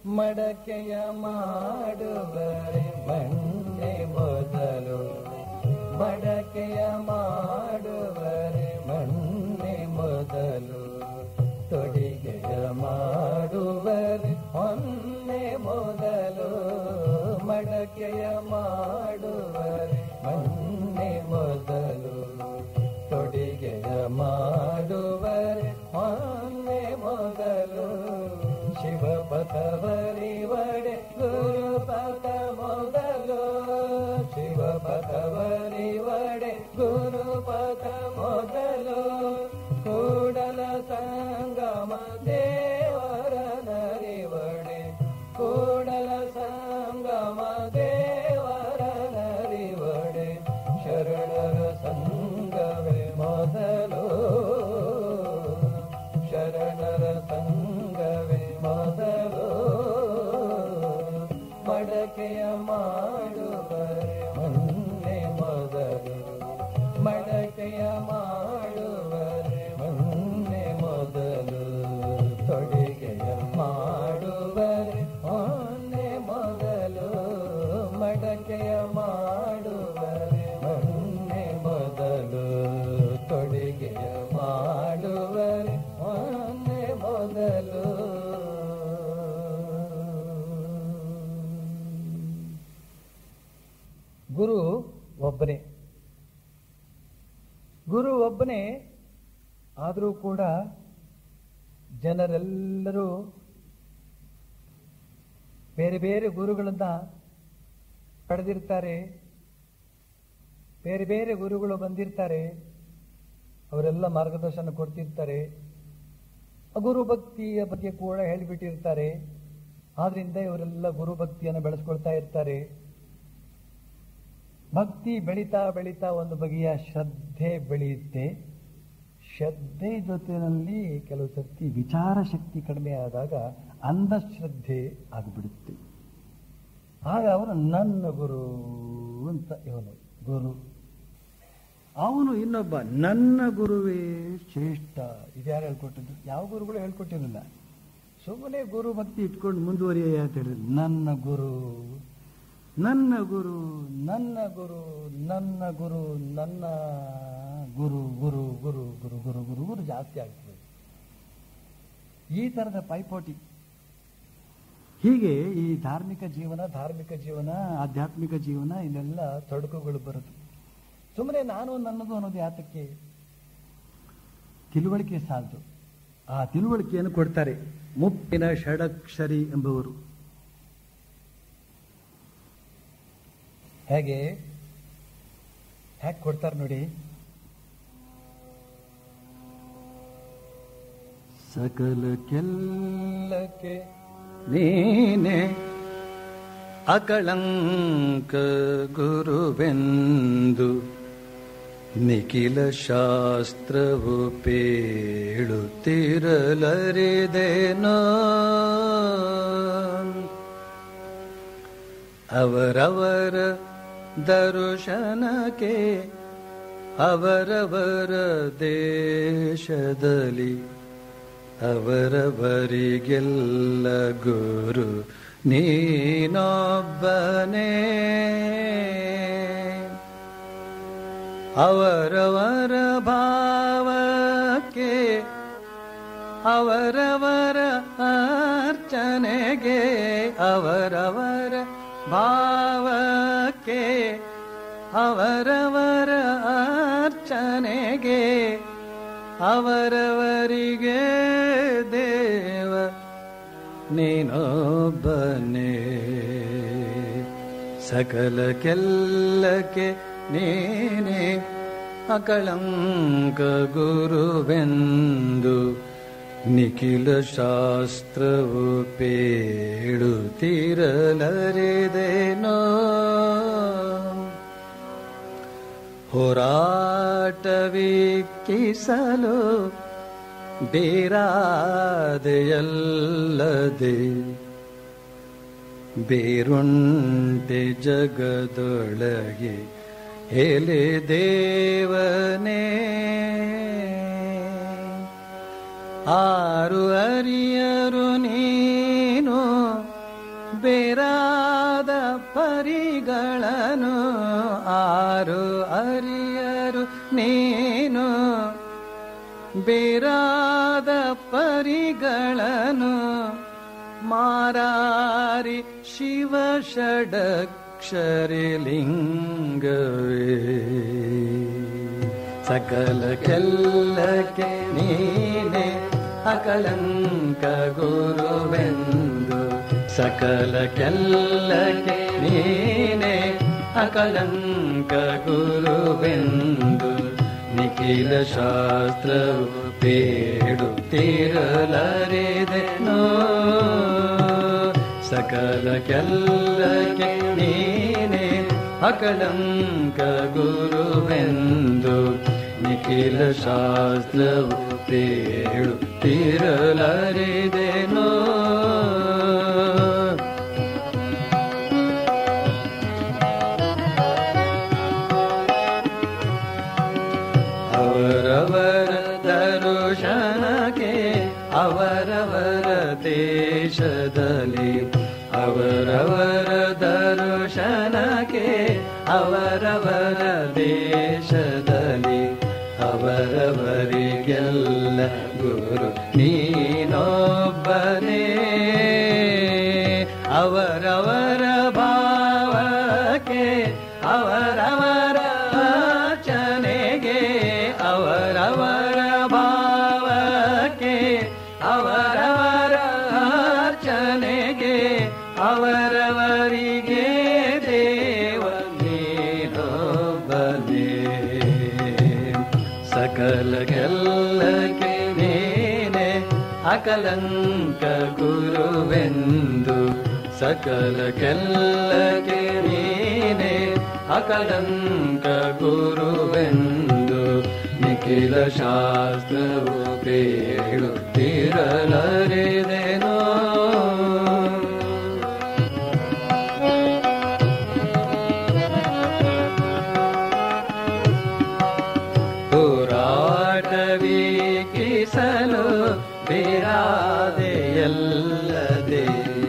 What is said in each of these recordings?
ಮಡಕೆಯ ಮಾಡುವರೆ ಮಣ್ಣೆ ಮೊದಲು ಮಡಕೆಯ ಮಾಡುವರೆ ಮಣ್ಣೆ ಮೊದಲು ತೊಡಿಗೆಯ ಮಾಡುವರೆ ಹೊನ್ನೆ ಮೊದಲು ಮಡಕೆಯ ಮಾಡುವರೆ ಮಣ್ಣೆ ಮೊದಲು ತೊಡಿಗೆಯ ಮಾಡುವರೆ ಹೊನ್ನೆ ಮೊದಲು ಶಿವ ಪಥವರಿವಡೆ ಗುರು ಪಥ ಮೊದಲು ಶಿವ ಪಥವರಿವಡೆ ಗುರು ಪಥ ಮೊದಲು ಕೂಡಲ ಸಂಗಮ ದೇವರ ನರಿವಡೆ ಕೂಡಲ ಸಂಗಮ ದೇವರ ನರಿವಡೆ ಶರಣರ ಸಂಗವೇ ಮೊದಲು ಶರಣರ ಸಂಗವೇ ಮೊದಲು ಮಡಕೆಯ ಮಾಡುವರೆ ಮೊನ್ನೆ ಮೊದಲು ಮಡಕೆಯ ಮಾಡುವರೆ ಮೊನ್ನೆ ಮೊದಲು ತೊಡಿಗೆಯ ಮಾಡುವರೆ ಮೊನ್ನೆ ಮೊದಲು ಮಡಕೆಯ ಮಾಡುವರೆ ಮೊನ್ನೆ ಮೊದಲು ತೊಡಿಗೆಯ ಮಾಡುವರೆ ಮೊನ್ನೆ ಮೊದಲು ಗುರು ಒಬ್ಬನೇ ಗುರು ಒಬ್ಬನೇ ಆದರೂ ಕೂಡ ಜನರೆಲ್ಲರೂ ಬೇರೆ ಬೇರೆ ಗುರುಗಳನ್ನ ಪಡೆದಿರ್ತಾರೆ ಬೇರೆ ಬೇರೆ ಗುರುಗಳು ಬಂದಿರ್ತಾರೆ ಅವರೆಲ್ಲ ಮಾರ್ಗದರ್ಶನ ಕೊಡ್ತಿರ್ತಾರೆ ಗುರು ಭಕ್ತಿಯ ಬಗ್ಗೆ ಕೂಡ ಹೇಳಿಬಿಟ್ಟಿರ್ತಾರೆ ಆದ್ರಿಂದ ಇವರೆಲ್ಲ ಗುರು ಭಕ್ತಿಯನ್ನು ಬೆಳೆಸ್ಕೊಳ್ತಾ ಇರ್ತಾರೆ ಭಕ್ತಿ ಬೆಳೀತಾ ಬೆಳೀತಾ ಒಂದು ಬಗೆಯ ಶ್ರದ್ಧೆ ಬೆಳೆಯುತ್ತೆ ಶ್ರದ್ಧೆ ಜೊತೆಯಲ್ಲಿ ಕೆಲವು ಸರ್ತಿ ವಿಚಾರ ಶಕ್ತಿ ಕಡಿಮೆ ಆದಾಗ ಅಂಧಶ್ರದ್ಧೆ ಆಗಿಬಿಡುತ್ತೆ ಆಗ ಅವನು ನನ್ನ ಗುರು ಅಂತ ಇವನು ಗುರು ಅವನು ಇನ್ನೊಬ್ಬ ನನ್ನ ಗುರುವೇ ಶ್ರೇಷ್ಠ ಇದ್ಯಾರು ಹೇಳ್ಕೊಟ್ಟಿದ್ದು ಯಾವ ಗುರುಗಳು ಹೇಳ್ಕೊಟ್ಟಿರಲಿಲ್ಲ ಸುಮ್ಮನೆ ಗುರು ಭಕ್ತಿ ಇಟ್ಕೊಂಡು ಮುಂದುವರಿಯ ಅಂತ ಹೇಳಿದ್ರು ನನ್ನ ಗುರು ನನ್ನ ಗುರು ನನ್ನ ಗುರು ನನ್ನ ಗುರು ನನ್ನ ಗುರು ಗುರು ಗುರು ಗುರು ಗುರು ಗುರು ಗುರು ಜಾಸ್ತಿ ಆಗ್ತದೆ ಈ ತರದ ಪೈಪೋಟಿ ಹೀಗೆ ಈ ಧಾರ್ಮಿಕ ಜೀವನ ಧಾರ್ಮಿಕ ಜೀವನ ಆಧ್ಯಾತ್ಮಿಕ ಜೀವನ ಇಲ್ಲೆಲ್ಲ ತೊಡಕುಗಳು ಬರುತ್ತೆ ಸುಮ್ಮನೆ ನಾನು ನನ್ನದು ಅನ್ನೋದು ಯಾತಕ್ಕೆ ತಿಳುವಳಿಕೆ ಸಾಲದು ಆ ತಿಳುವಳಿಕೆಯನ್ನು ಕೊಡ್ತಾರೆ ಮುಪ್ಪಿನ ಷಡಕ್ಷರಿ ಎಂಬುವರು ಹೇಗೆ ಹೇಗೆ ಕೊಡ್ತಾರೆ ನೋಡಿ ಸಕಲ ಕೆಲ್ಲಕ್ಕೆ ನೀನೆ ಅಕಳಂಕ ಗುರುವೆಂದು ನಿಖಿಲ ಶಾಸ್ತ್ರವು ಪೇಳುತ್ತಿರಲರಿದೇನೋ ಅವರವರ ದರ್ಶನಕ್ಕೆ ಅವರವರ ದೇಶದಲ್ಲಿ ಅವರವರಿಗೆಲ್ಲ ಗುರು ನೀನೊಬ್ಬನೇ ಅವರವರ ಭಾವಕ್ಕೆ ಅವರವರ ಅರ್ಚನೆಗೆ ಅವರವರ ಭಾವಕ್ಕೆ ಅವರವರ ಅರ್ಚನೆಗೆ ಅವರವರಿಗೆ ದೇವ ನೀನೊಬ್ಬನೇ ಸಕಲ ಕೆಲ್ಲಕ್ಕೆ ನೀನೇ ಅಕಳಂಕ ಗುರುವೆಂದು ನಿಖಿಲ ಶಾಸ್ತ್ರವು ಪೇಳುತ್ತಿರಲರಿದೇನೋ ಹೋರಾಟವಿಕ್ಕಿಸಲು ಬೇರಾದೆಯಲ್ಲದೆ ಬೇರುಂಟೆ ಜಗದೊಳಗೆ ಎಲೆ ದೇವನೇ ಆರು ಅರಿಯರು ನೀನು ಬೇರಾದ ಪರಿಗಳನು ಆರು ಅರಿಯರು ನೀನು ಬೇರಾದ ಪರಿಗಳನು ಮಾರಾರಿ ಶಿವ ಷಡಕ್ಷರಿ ಲಿಂಗವೇ ಸಕಲ ಕೆಲ್ಲಕ್ಕೆ ನೀನೆ ಅಕಲಂಕ ಗುರುವೆಂದು ಸಕಲ ಕೆಲ್ಲಕ್ಕೆ ನೀನೆ ಅಕಲಂಕ ಗುರುವೆಂದು ನಿಖಿಲ ಶಾಸ್ತ್ರವು ಬೇಡುತ್ತಿರಲರಿದೆನೋ ಸಕಲ ಕೆಲ್ಲಕ್ಕೆ ನೀನೆ ಅಕಲಂಕ ಗುರುವೆಂದು ನಿಖಿಲ ಶಾಸ್ತ್ರವು ಬೇಡುತ್ತಿರಲರಿದೆನೋ ಅವರವರ ದರುಶನಕ್ಕೆ ಅವರವರ ದೇಶದಲ್ಲಿ ಅವರವರ ದರುಶನಕ್ಕೆ ಅವರವರ ದೇಶದಲ್ಲಿ ಅವರವರಿಗೆಲ್ಲ ಗುರು ನೀನೊಬ್ಬನೇ ಅವರವರ ಭಾವಕ್ಕೆ ಅವರವರ ಅರ್ಚನೆಗೆ ಅವರವರ ಭಾವಕ್ಕೆ ಅವರವರ ಅರ್ಚನೆಗೆ ಅವರವರಿಗೆ ದೇವ ನೀನೊಬ್ಬನೇ ಸಕಲ ಕೆಲ್ಲಕ್ಕೆ ನೀನೆ ಅಕಲಂಕ ಗುರುವೆಂದು ಸಕಲ ಕೆಲ್ಲಕ್ಕೆ ನೀನೆ ಅಕಲಂಕ ಗುರುವೆಂದು ನಿಖಿಲ ಶಾಸ್ತ್ರವು ಬೇಡುತ್ತಿರಲರಿದೆನೋ ಹೋರಾಟವೀಕಿಸಲು ಬೇರಾದೆಯಲ್ಲದೆ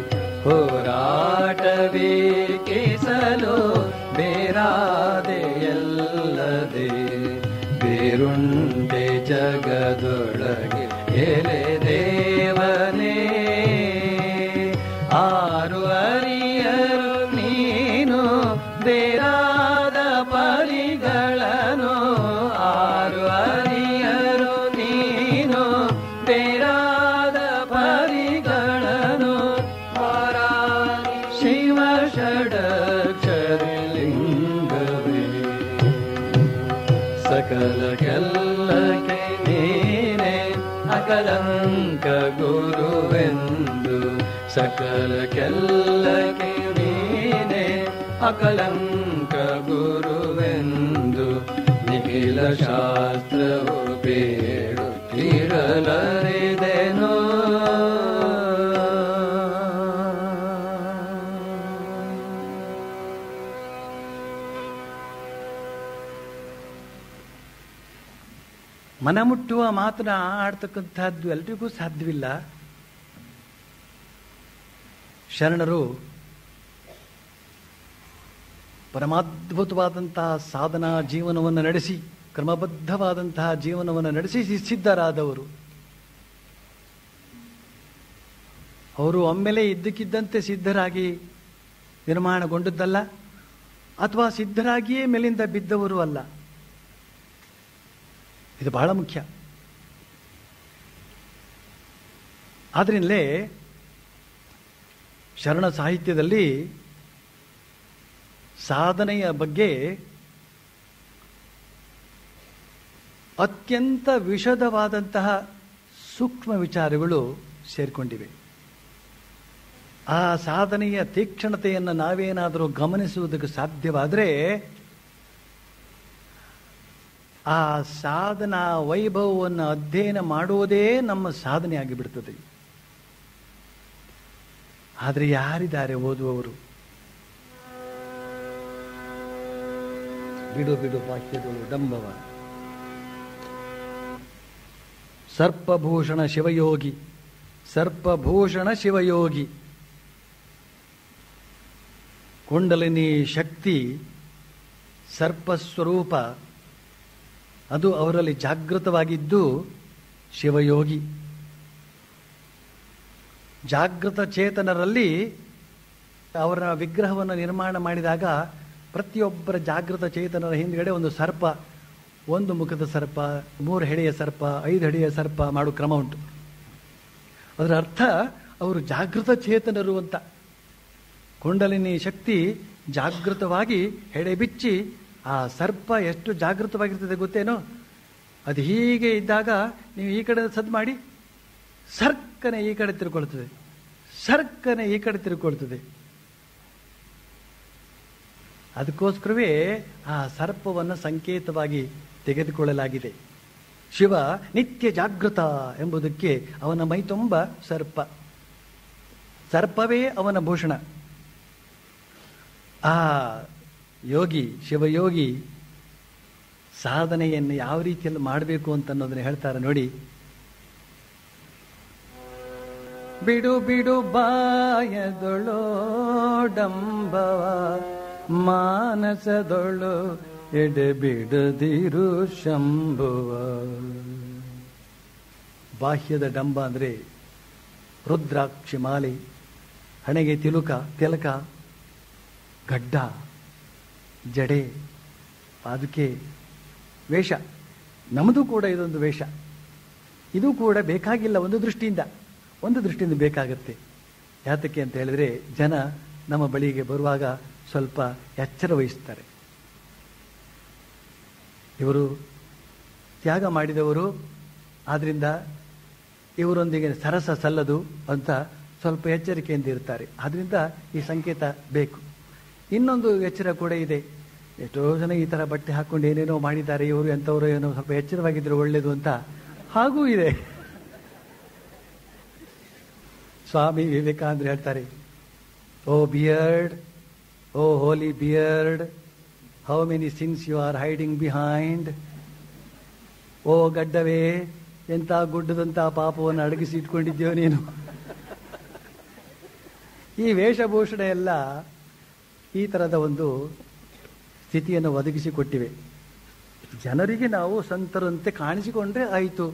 ಹೋರಾಟವೀಕಿಸಲು ಬೇರಾದೆಯಲ್ಲದೆ ಬೇರುಂಡೆ ಜಗದೊಳಗೆ ಎಲೆ ದೇವನೇ ಆರು ಅರಿಯರು ನೀನು ಬೇರಾದ ಪರಿಗಳನು ಆರು ಅರಿಯರು ನೀನು ಬೇರಾದ ಪರಿಗಳನು ಮಾರಾರಿ ಶಿವ ಷಡಕ್ಷರಿ ಲಿಂಗವೇ ಸಕಲ ಕೆಲ್ಲಕ್ಕೆ ನೀನೆ ಅಕಲಂಕ ಗುರುವೆಂದು ಸಕಲ ಕೆಲ್ಲಕ್ಕೆ ನೀನೆ ಅಕಲಂಕ ಗುರುವೆಂದು ನಿಖಿಲ ಶಾಸ್ತ್ರವು ಬೇಡುತ್ತಿರಲರಿದೆನೋ ಮನಮುಟ್ಟುವ ಮಾತನ್ನ ಆಡ್ತಕ್ಕಂಥದ್ದು ಎಲ್ರಿಗೂ ಸಾಧ್ಯವಿಲ್ಲ ಶರಣರು ಪರಮಾದ್ಭುತವಾದಂತಹ ಸಾಧನಾ ಜೀವನವನ್ನು ನಡೆಸಿ ಕ್ರಮಬದ್ಧವಾದಂತಹ ಜೀವನವನ್ನು ನಡೆಸಿ ಸಿದ್ಧರಾದವರು ಅವರು ಒಮ್ಮೆಲೆ ಇದ್ದಕ್ಕಿದ್ದಂತೆ ಸಿದ್ಧರಾಗಿ ನಿರ್ಮಾಣಗೊಂಡದ್ದಲ್ಲ ಅಥವಾ ಸಿದ್ಧರಾಗಿಯೇ ಮೇಲಿಂದ ಬಿದ್ದವರು ಅಲ್ಲ ಇದು ಬಹಳ ಮುಖ್ಯ ಆದ್ರಿಂದಲೇ ಶರಣ ಸಾಹಿತ್ಯದಲ್ಲಿ ಸಾಧನೆಯ ಬಗ್ಗೆ ಅತ್ಯಂತ ವಿಶದವಾದಂತಹ ಸೂಕ್ಷ್ಮ ವಿಚಾರಗಳು ಸೇರಿಕೊಂಡಿವೆ ಆ ಸಾಧನೆಯ ತೀಕ್ಷ್ಣತೆಯನ್ನು ನಾವೇನಾದರೂ ಗಮನಿಸುವುದಕ್ಕೆ ಸಾಧ್ಯವಾದರೆ ಆ ಸಾಧನಾ ವೈಭವವನ್ನು ಅಧ್ಯಯನ ಮಾಡುವುದೇ ನಮ್ಮ ಸಾಧನೆ ಆಗಿಬಿಡ್ತದೆ ಆದರೆ ಯಾರಿದ್ದಾರೆ ಓದುವವರು ಬಿಡು ಬಿಡು ವಾಕ್ಯಗಳು ಡಂಬವ ಸರ್ಪಭೂಷಣ ಶಿವಯೋಗಿ ಸರ್ಪಭೂಷಣ ಶಿವಯೋಗಿ ಕುಂಡಲಿನಿ ಶಕ್ತಿ ಸರ್ಪಸ್ವರೂಪ ಅದು ಅವರಲ್ಲಿ ಜಾಗೃತವಾಗಿದ್ದು ಶಿವಯೋಗಿ ಜಾಗೃತ ಚೇತನರಲ್ಲಿ ಅವರ ವಿಗ್ರಹವನ್ನು ನಿರ್ಮಾಣ ಮಾಡಿದಾಗ ಪ್ರತಿಯೊಬ್ಬರ ಜಾಗೃತ ಚೇತನರ ಹಿಂದ್ಗಡೆ ಒಂದು ಸರ್ಪ ಒಂದು ಮುಖದ ಸರ್ಪ ಮೂರು ಹೆಡೆಯ ಸರ್ಪ ಐದು ಹೆಡೆಯ ಸರ್ಪ ಮಾಡೋ ಕ್ರಮ ಉಂಟು ಅದರ ಅರ್ಥ ಅವರು ಜಾಗೃತ ಚೇತನರು ಅಂತ ಕುಂಡಲಿನಿ ಶಕ್ತಿ ಜಾಗೃತವಾಗಿ ಹೆಡೆ ಬಿಚ್ಚಿ ಆ ಸರ್ಪ ಎಷ್ಟು ಜಾಗೃತವಾಗಿರ್ತದೆ ಗೊತ್ತೇನೋ ಅದು ಹೀಗೆ ಇದ್ದಾಗ ನೀವು ಈ ಕಡೆ ಸದ್ ಮಾಡಿ ಸರ್ಕನೆ ಈ ಕಡೆ ತಿರ್ಕೊಳ್ತದೆ ಸರ್ಕನೆ ಈ ಕಡೆ ತಿರ್ಕೊಳ್ತದೆ ಅದಕ್ಕೋಸ್ಕರವೇ ಆ ಸರ್ಪವನ್ನು ಸಂಕೇತವಾಗಿ ತೆಗೆದುಕೊಳ್ಳಲಾಗಿದೆ ಶಿವ ನಿತ್ಯ ಜಾಗೃತ ಎಂಬುದಕ್ಕೆ ಅವನ ಮೈ ತುಂಬ ಸರ್ಪ ಸರ್ಪವೇ ಅವನ ಭೂಷಣ ಆ ಯೋಗಿ ಶಿವಯೋಗಿ ಸಾಧನೆಯನ್ನು ಯಾವ ರೀತಿಯಲ್ಲಿ ಮಾಡಬೇಕು ಅಂತ ಅನ್ನೋದನ್ನ ಹೇಳ್ತಾರೆ ನೋಡಿ ಬಿಡು ಬಿಡು ಬಾಯದೊಳೋ ಡಂಬವ ಮಾನಸದೊಳು ಎಡೆ ಬಿಡದಿರು ಶಂಭುವ ಬಾಹ್ಯದ ಡಂಬ ಅಂದ್ರೆ ರುದ್ರಾಕ್ಷಿ ಮಾಲೆ ಹಣೆಗೆ ತಿಲುಕ ತಿಲಕ ಗಡ್ಡ ಜಡೆ ಪಾದುಕೆ ವೇಷ ನಮ್ಮದು ಕೂಡ ಇದೊಂದು ವೇಷ ಇದು ಕೂಡ ಬೇಕಾಗಿಲ್ಲ ಒಂದು ದೃಷ್ಟಿಯಿಂದ ಒಂದು ದೃಷ್ಟಿಯಿಂದ ಬೇಕಾಗತ್ತೆ ಯಾತಕ್ಕೆ ಅಂತ ಹೇಳಿದ್ರೆ ಜನ ನಮ್ಮ ಬಳಿಗೆ ಬರುವಾಗ ಸ್ವಲ್ಪ ಎಚ್ಚರ ವಹಿಸ್ತಾರೆ ಇವರು ತ್ಯಾಗ ಮಾಡಿದವರು ಆದ್ರಿಂದ ಇವರೊಂದಿಗೆ ಸರಸ ಸಲ್ಲದು ಅಂತ ಸ್ವಲ್ಪ ಎಚ್ಚರಿಕೆಯಿಂದ ಇರ್ತಾರೆ ಆದ್ರಿಂದ ಈ ಸಂಕೇತ ಬೇಕು ಇನ್ನೊಂದು ಎಚ್ಚರ ಕೂಡ ಇದೆ ಎಷ್ಟೋ ಜನ ಈ ತರ ಬಟ್ಟೆ ಹಾಕೊಂಡು ಏನೇನೋ ಮಾಡಿದ್ದಾರೆ ಇವರು ಎಂಥವರು ಏನೋ ಸ್ವಲ್ಪ ಎಚ್ಚರವಾಗಿದ್ರೆ ಒಳ್ಳೇದು ಅಂತ ಹಾಗೂ ಇದೆ ಸ್ವಾಮಿ ವಿವೇಕಾನಂದರು ಹೇಳ್ತಾರೆ O beard O holy beard how many sins you are hiding behind O ಗಡ್ಡವೇ ಎಂತ ಗುಡ್ಡದಂತ ಪಾಪವನ್ನು ಅಡಗಿಸಿ ಇಟ್ಕೊಂಡಿದ್ಯೋ ನೀನು ಈ ವೇಷಭೂಷಣ ಎಲ್ಲ ಈ ತರದ ಒಂದು ಸ್ಥಿತಿಯನ್ನು ಒದಗಿಸಿಕೊಟ್ಟಿವೆ ಜನರಿಗೆ ನಾವು ಸಂತರಂತೆ ಕಾಣಿಸಿಕೊಂಡ್ರೆ ಆಯಿತು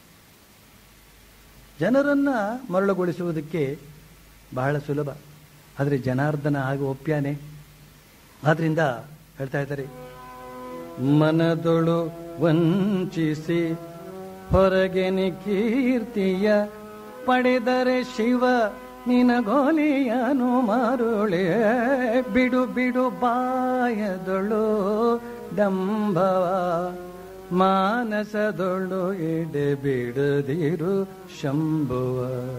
ಜನರನ್ನ ಮರಳುಗೊಳಿಸುವುದಕ್ಕೆ ಬಹಳ ಸುಲಭ ಆದರೆ ಜನಾರ್ದನ ಹಾಗೆ ಒಪ್ಪ್ಯಾನೆ ಆದ್ರಿಂದ ಹೇಳ್ತಾ ಇದ್ದಾರೆ ಮನದೊಳು ವಂಚಿಸಿ ಹೊರಗೆನೆ ಕೀರ್ತಿಯ ಪಡೆದರೆ ಶಿವ ನಿನಗೋಲಿಯನು ಮಾರುಳೆ ಬಿಡು ಬಿಡು ಬಾಯದೊಳು ಡಂಬವ ಮಾನಸದೊಳು ಎಡೆ ಬಿಡದಿರು ಶಂಭುವ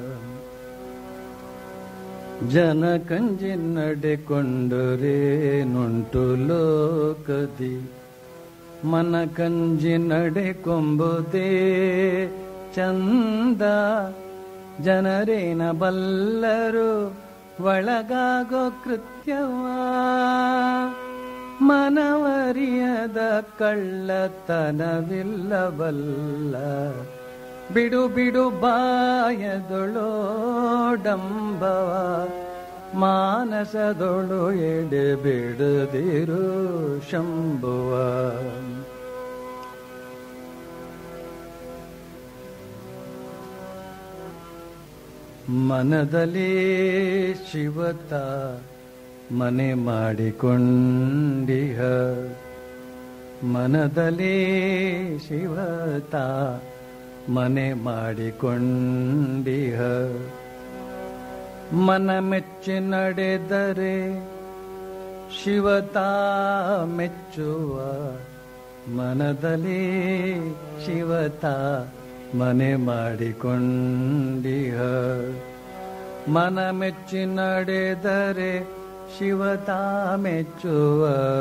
ಜನ ಕಂಜಿ ನಡೆಕೊಂಡರೆ ನುಂಟು ಲೋಕದಿ ಮನ ಕಂಜಿ ನಡೆಕೊಂಬುದೇ ಚಂದ ಜನರೇನ ಬಲ್ಲರು ಒಳಗಾಗೋ ಕೃತ್ಯವ ಮನವರಿಯದ ಕಳ್ಳತನವಿಲ್ಲವಲ್ಲ ಬಿಡು ಬಿಡು ಬಾಯದೊಳೋ ಡಂಬವ ಮಾನಸದೊಳು ಎಡೆ ಬಿಡದಿರು ಶಂಭುವ ಮನದಲ್ಲಿ ಶಿವತ ಮನೆ ಮಾಡಿಕೊಂಡಿಹ ಮನದಲ್ಲಿ ಶಿವತ ಮನೆ ಮಾಡಿಕೊಂಡಿಹ ಮನ ಮೆಚ್ಚಿ ನಡೆದರೆ ಶಿವತ ಮೆಚ್ಚುವ ಮನದಲ್ಲಿ ಶಿವತ ಮನೆ ಮಾಡಿಕೊಂಡಿಹ ಮನ ಮೆಚ್ಚಿ ನಡೆದರೆ ಶಿವತ ಮೆಚ್ಚುವ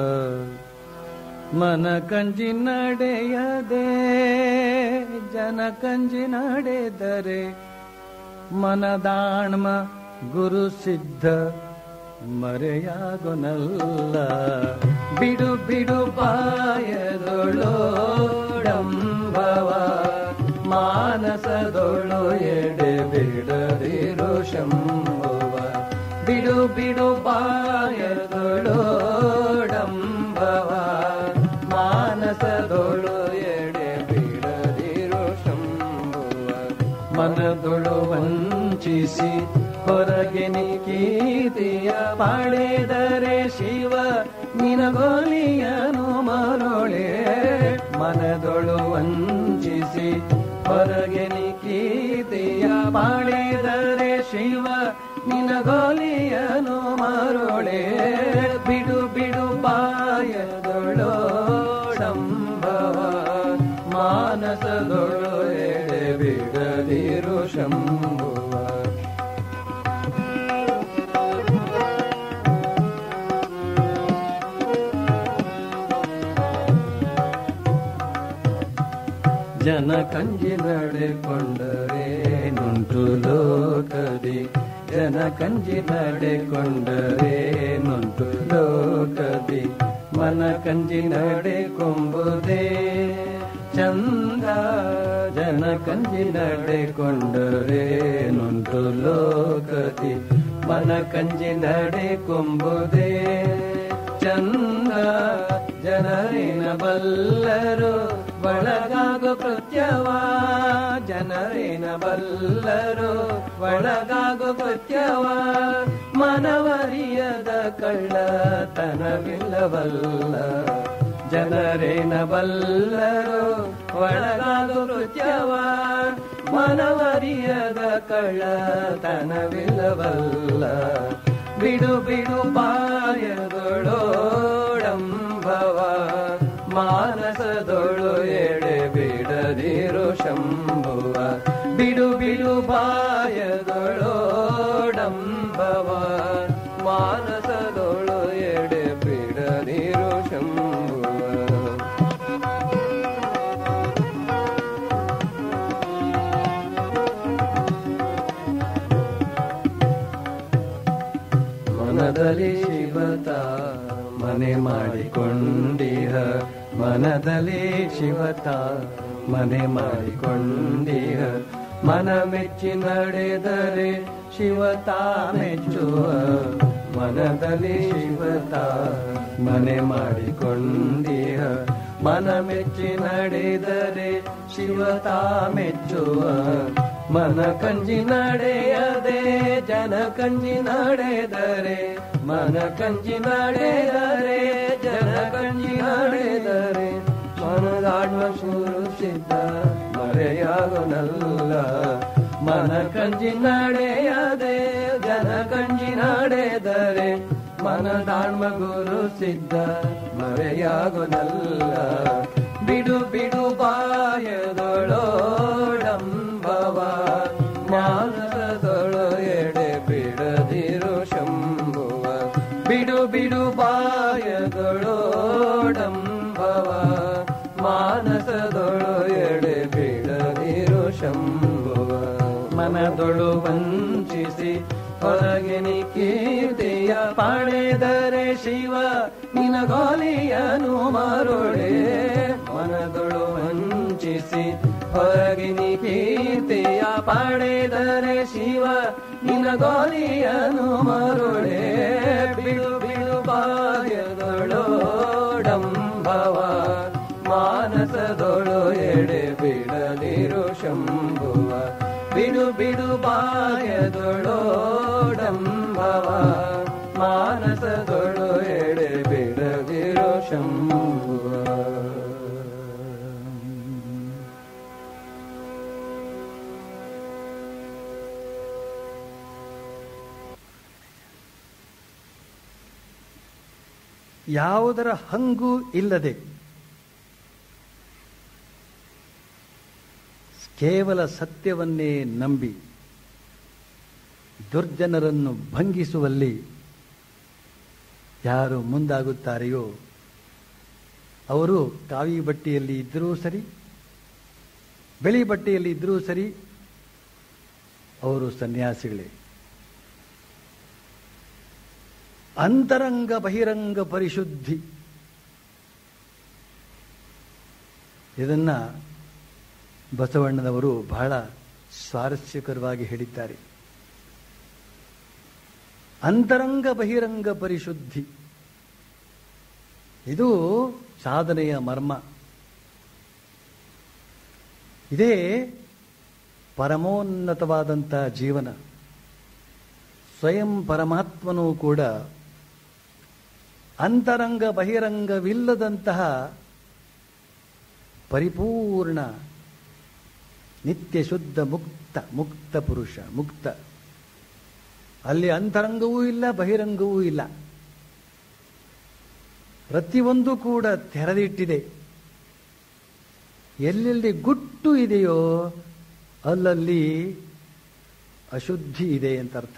ಮನ ಕಂಜಿ ನಡೆಯದೆ ಜನ ಕಂಜಿ ನಡೆದರೆ ಮನದಾಣ್ಮ ಗುರು ಸಿದ್ಧ ಮರೆಯಾಗೊನಲ್ಲ ಬಿಡು ಬಿಡು ಬಾಯದೊಳು ಡಂಬವ ಮಾನಸದೊಳು ಎಡೆ ಬಿಡದಿರು ಶಂಭುವ ಬಿಡು ಬಿಡು ಬಾಯದೊಳು ಮನದೊಳೋಡಂಬವ ಮಾನಸದೊಳು ಎಡೆ ಬಿಡದಿರು ಶಂಭುವ ಮನದೊಳು ವಂಚಿಸಿ ಹೊರಗೆ ನಿಕೀತಿಯ ಪಡೆದರೆ ಶಿವ ನಿನಗೋಲಿಯನು ಮರುಳೆ ಮನದೊಳು ವಂಚಿಸಿ ಹೊರಗೆ ನಿಕೀತಿಯ ಪಡೆದರೆ ಶಿವ ನಿನಗೋಲಿಯನು ಮರುಳೆ ಬಿಡು ಬಿಡು ಬಾಯದೊಳು ಶಂಭವ ಮಾನಸದೊಳು ಎಡೆ ಬಿಡದಿರು ಶಂಭುವ ಜನ ಕಂಜಿ ನಡೆಕೊಂಡರೆ ನುಂಟು ಲೋಕದಿ ಜನ ಕಂಜಿ ನಡೆಕೊಂಡರೆ ನುಂಟು ಲೋಕದಿ ಮನ ಕಂಜಿ ನಡೆಕೊಂಬುದೇ ಚಂದ ಜನ ಕಂಜಿ ನಡೆಕೊಂಡರೆ ನುಂಟು ಲೋಕದಿ ಮನ ಕಂಜಿ ನಡೆಕೊಂಬುದೇ ಚಂದ ಜನರಿನ ಬಲ್ಲರು ಒಳಗಾಗೋ ಕೃತ್ಯವ ಜನರಿನ ಬಲ್ಲರು ಒಳಗಾಗೋ ಕೃತ್ಯವ ಮನವರಿಯದ ಕಳ್ಳತನವಿಲ್ಲವಲ್ಲ ಜನರೇನ ಬಲ್ಲರು ಒಳಗಾಗೋ ಕೃತ್ಯವ ಮನವರಿಯದ ಕಳ್ಳತನವಿಲ್ಲವಲ್ಲ ಬಿಡು ಬಿಡು ಪಾಯದೊಳೋಡಂಬವ ಮಾನಸದೊಳು ಎಡೆ ಬಿಡದಿರು ಶಂಭುವ ಬಿಡು ಬಿಡು ಬಾಯದೊಳೋಡಂಬವ ಮಾನಸದೊಳು ಎಡೆ ಬಿಡದಿರು ಶಂಭುವ ಮನದಲ್ಲಿ ಶಿವತ ಮನೆ ಮಾಡಿಕೊಂಡಿಹ ಮನದಲ್ಲಿ ಶಿವತ ಮನೆ ಮಾಡಿಕೊಂಡಿಹ ಮನ ಮೆಚ್ಚಿ ನಡೆದರೆ ಶಿವತ ಮೆಚ್ಚುವ ಮನದಲ್ಲಿ ಶಿವತ ಮನೆ ಮಾಡಿಕೊಂಡಿಹ ಮನ ಮೆಚ್ಚಿ ನಡೆದರೆ ಶಿವತ ಮೆಚ್ಚುವ ಮನ ಕಂಜಿ ನಡೆಯದೆ ಜನ ಕಂಜಿ ನಡೆದರೆ ಮನ ಕಂಜಿ ನಡೆದರೆ ಜನ ಕಂಜಿ ನಡೆದರೆ ಮನದಾಡುವ ಸುರು ಸಿದ್ಧ ಮರೆಯಾಗುನಲ್ಲ ಮನ ಕಂಜಿ ನಡೆಯದೆ ಜನ ಕಂಜಿ ನಡೆದರೆ ಮನದಾಣ್ಮ ಗುರು ಸಿದ್ಧ ಮರೆಯಾಗುನಲ್ಲ ಬಿಡು ಬಿಡು ಬಾಯದೊಳೋಡಂಬವ ಮಾನಸದೊಳು ಎಡೆ ಬಿಡದಿರು ಶಂಭುವ ಬಿಡು ಬಿಡು ಬಾಯದೊಳೋಡಂಬವ ಮಾನಸದೊಳು ಎಡೆ ಬಿಡದಿರು ಶಂಭುವ ಮನದೊಳು ವಂಚಿಸಿ ಹೊರಗೆ ನಿ ಕೀರ್ತಿಯ ಪಡೆದರೆ ಶಿವ ನಿನಗೋಲಿಯನು ಮರುಳೆ ಮನದೊಳು ವಂಚಿಸಿ ಹೊರಗೆ ನಿ ಕೀರ್ತಿಯ ಪಡೆದರೆ ಶಿವ ನಿನಗೋಲಿಯನು ಮರುಳೆ ಬಿಡು ಬಿಡು ಬಾಯದೊಳೋಡಂಬವ ಮಾನಸದೊಳು ಎಡೆ ಬಿಡದಿರು ಶಂಭುವ ಬಿಡು ಬಿಡು ಬಾಯದೊಳೋಡಂಬವ ಮಾನಸದೊಳು ಎಡೆ ಬಿಡದಿರು ಶಂಭುವ ಯಾವುದರ ಹಂಗೂ ಇಲ್ಲದೆ ಕೇವಲ ಸತ್ಯವನ್ನೇ ನಂಬಿ ದುರ್ಜನರನ್ನು ಭಂಗಿಸುವಲ್ಲಿ ಯಾರು ಮುಂದಾಗುತ್ತಾರೆಯೋ ಅವರು ಕಾವಿ ಬಟ್ಟೆಯಲ್ಲಿ ಇದ್ದರೂ ಸರಿ ಬಿಳಿ ಬಟ್ಟೆಯಲ್ಲಿ ಇದ್ದರೂ ಸರಿ ಅವರು ಸನ್ಯಾಸಿಗಳೇ ಅಂತರಂಗ ಬಹಿರಂಗ ಪರಿಶುದ್ಧಿ ಇದನ್ನ ಬಸವಣ್ಣನವರು ಬಹಳ ಸ್ವಾರಸ್ಯಕರವಾಗಿ ಹೇಳಿದ್ದಾರೆ ಅಂತರಂಗ ಬಹಿರಂಗ ಪರಿಶುದ್ಧಿ ಇದು ಸಾಧನೆಯ ಮರ್ಮ ಇದೇ ಪರಮೋನ್ನತವಾದಂಥ ಜೀವನ ಸ್ವಯಂ ಪರಮಾತ್ಮನೂ ಕೂಡ ಅಂತರಂಗ ಬಹಿರಂಗವಿಲ್ಲದಂತಹ ಪರಿಪೂರ್ಣ ನಿತ್ಯ ಶುದ್ಧ ಮುಕ್ತ ಮುಕ್ತ ಪುರುಷ ಮುಕ್ತ ಅಲ್ಲಿ ಅಂತರಂಗವೂ ಇಲ್ಲ ಬಹಿರಂಗವೂ ಇಲ್ಲ ಪ್ರತಿಯೊಂದು ಕೂಡ ತೆರೆದಿಟ್ಟಿದೆ ಎಲ್ಲೆಲ್ಲಿ ಗುಟ್ಟು ಇದೆಯೋ ಅಲ್ಲಲ್ಲಿ ಅಶುದ್ಧಿ ಇದೆ ಅಂತ ಅರ್ಥ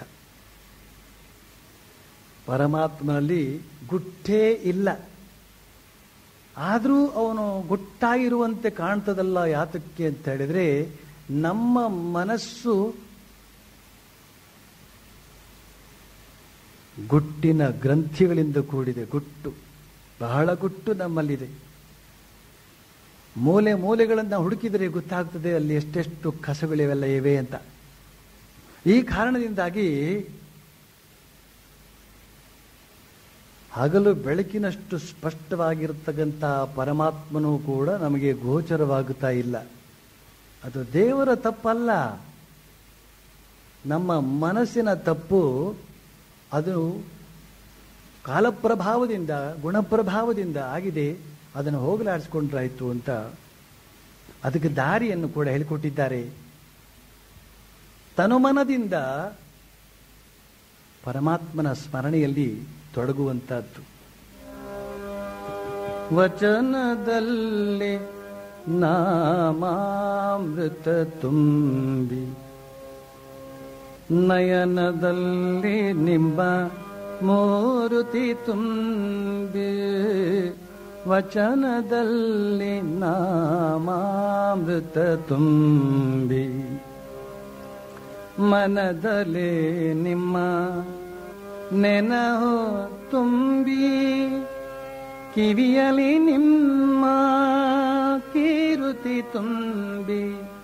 ಪರಮಾತ್ಮನಲ್ಲಿ ಗುಟ್ಟೇ ಇಲ್ಲ ಆದರೂ ಅವನು ಗುಟ್ಟಾಗಿರುವಂತೆ ಕಾಣ್ತದಲ್ಲ ಯಾತಕ್ಕೆ ಅಂತ ಹೇಳಿದ್ರೆ ನಮ್ಮ ಮನಸ್ಸು ಗುಟ್ಟಿನ ಗ್ರಂಥಿಗಳಿಂದ ಕೂಡಿದೆ ಗುಟ್ಟು ಬಹಳ ಗುಟ್ಟು ನಮ್ಮಲ್ಲಿದೆ ಮೂಲೆ ಮೂಲೆಗಳನ್ನು ಹುಡುಕಿದರೆ ಗೊತ್ತಾಗ್ತದೆ ಅಲ್ಲಿ ಎಷ್ಟೆಷ್ಟು ಕಸಗಳಿವೆಲ್ಲ ಇವೆ ಅಂತ ಈ ಕಾರಣದಿಂದಾಗಿ ಹಗಲು ಬೆಳಕಿನಷ್ಟು ಸ್ಪಷ್ಟವಾಗಿರ್ತಕ್ಕಂಥ ಪರಮಾತ್ಮನೂ ಕೂಡ ನಮಗೆ ಗೋಚರವಾಗುತ್ತಾ ಇಲ್ಲ ಅದು ದೇವರ ತಪ್ಪಲ್ಲ ನಮ್ಮ ಮನಸ್ಸಿನ ತಪ್ಪು ಅದು ಕಾಲಪ್ರಭಾವದಿಂದ ಗುಣಪ್ರಭಾವದಿಂದ ಆಗಿದೆ ಅದನ್ನು ಹೋಗಲಾಡಿಸ್ಕೊಂಡ್ರಾಯ್ತು ಅಂತ ಅದಕ್ಕೆ ದಾರಿಯನ್ನು ಕೂಡ ಹೇಳಿಕೊಟ್ಟಿದ್ದಾರೆ ತನುಮನದಿಂದ ಪರಮಾತ್ಮನ ಸ್ಮರಣೆಯಲ್ಲಿ ತೊಡಗುವಂತಹದ್ದು ವಚನದಲ್ಲಿ ನಾಮಾಮೃತ ತುಂಬಿ ನಯನದಲ್ಲಿ ನಿಮ್ಮ ಮೂರುತಿ ತುಂಬಿ ವಚನದಲ್ಲಿ ನಾಮಾಮೃತ ತುಂಬಿ ಮನದಲ್ಲಿ ನಿಮ್ಮ ನೆನಹು ತುಂಬಿ ಕಿವಿಯಲಿ ನಿಮ್ಮ ಕೀರುತಿ ತುಂಬಿ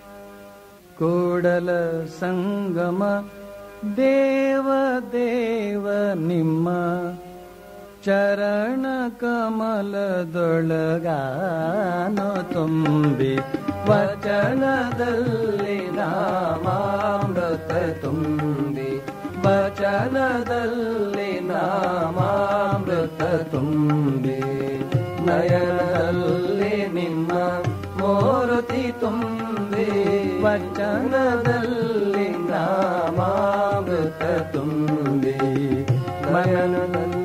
ಕೂಡಲ ಸಂಗಮ ದೇವ ದೇವ ನಿಮ್ಮ ಚರಣ ಕಮಲದೊಳಗಾನೋ ತುಂಬಿ ವಚನದಲ್ಲಿ ನಾಮಾಮೃತ ತುಂಬಿ ವಚನದಲ್ಲಿ ನಾಮಾಮೃತ ತುಂಬಿ ನಯನದಲ್ಲಿ ನಿಮ್ಮ ಮೂರುತಿ ತುಂಬಿ ವಚನದಲ್ಲಿ ನಾಮಾಮೃತ ತುಂಬಿ ನಯನದಲ್ಲಿ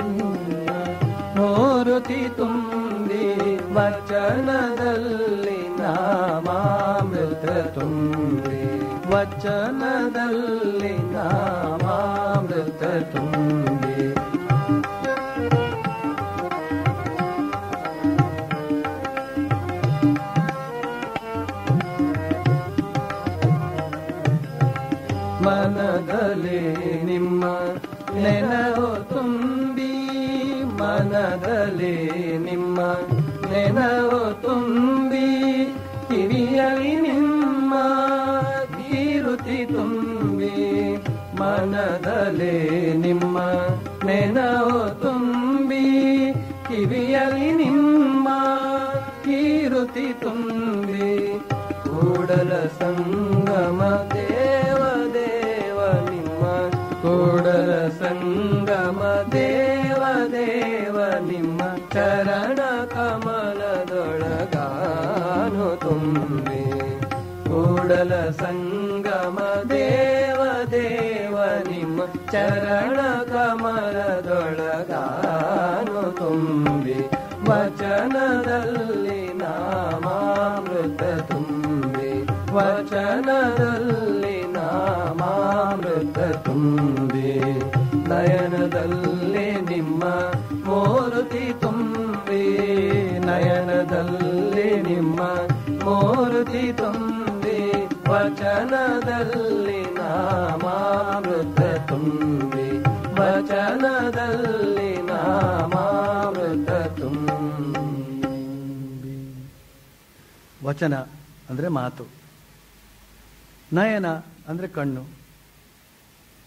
ಮೂರುತಿ ತುಂಬಿ ವಚನದಲ್ಲಿ ನಾಮಾಮೃತ ತುಂಬಿ ವಚನದಲ್ಲಿ ನಾಮಾಮೃತ ತುಂಬಿ ಮನದಲ್ಲಿ ನಿಮ್ಮ ನೆನವು ತುಂಬಿ ಮನದಲ್ಲಿ ನಿಮ್ಮ ನೆನವು ತುಂಬಿ ಕಿವಿಯಲಿ ನಿಮ್ಮ ಕೀರುತಿ ತುಂಬಿ ಮನದಲ್ಲಿ ನಿಮ್ಮ ನೆನವು ತುಂಬಿ ಕಿವಿಯಲಿ ನಿಮ್ಮ ಕೀರುತಿ ತುಂಬಿ ಕೂಡಲ ಸಂಗಮ ದೇವ ದೇವ ನಿಮ್ಮ ಕೂಡಲ ಸಂಗಮ ದೇವ ದೇವ ನಿಮ್ಮ ಚರಣ ಕಮಲದೊಳಗಾನು ತುಂಬಿ ಕೂಡಲ ಸಂಗಮ ದೇವ ದೇವ ನಿಮ್ಮ ಚರಣ ಕಮಲದೊಳಗಾನು ತುಂಬಿ ವಚನದಲ್ಲಿ ನಾಮಾಮೃತ ತುಂಬಿ ವಚನದಲ್ಲಿ ನಾಮಾಮೃತ ತುಂಬಿ ನಯನದಲ್ಲಿ ನಿಮ್ಮ ಮೂರುತಿ ತುಂಬಿ ನಯನದಲ್ಲಿ ನಿಮ್ಮ ಮೂರುತಿ ತುಂಬಿ ವಚನದಲ್ಲಿ ನಾಮಾಮೃತ ತುಂಬಿ ವಚನದಲ್ಲಿ ನಾಮಾಮೃತ ತುಂಬಿ ವಚನ ಅಂದ್ರೆ ಮಾತು ನಯನ ಅಂದ್ರೆ ಕಣ್ಣು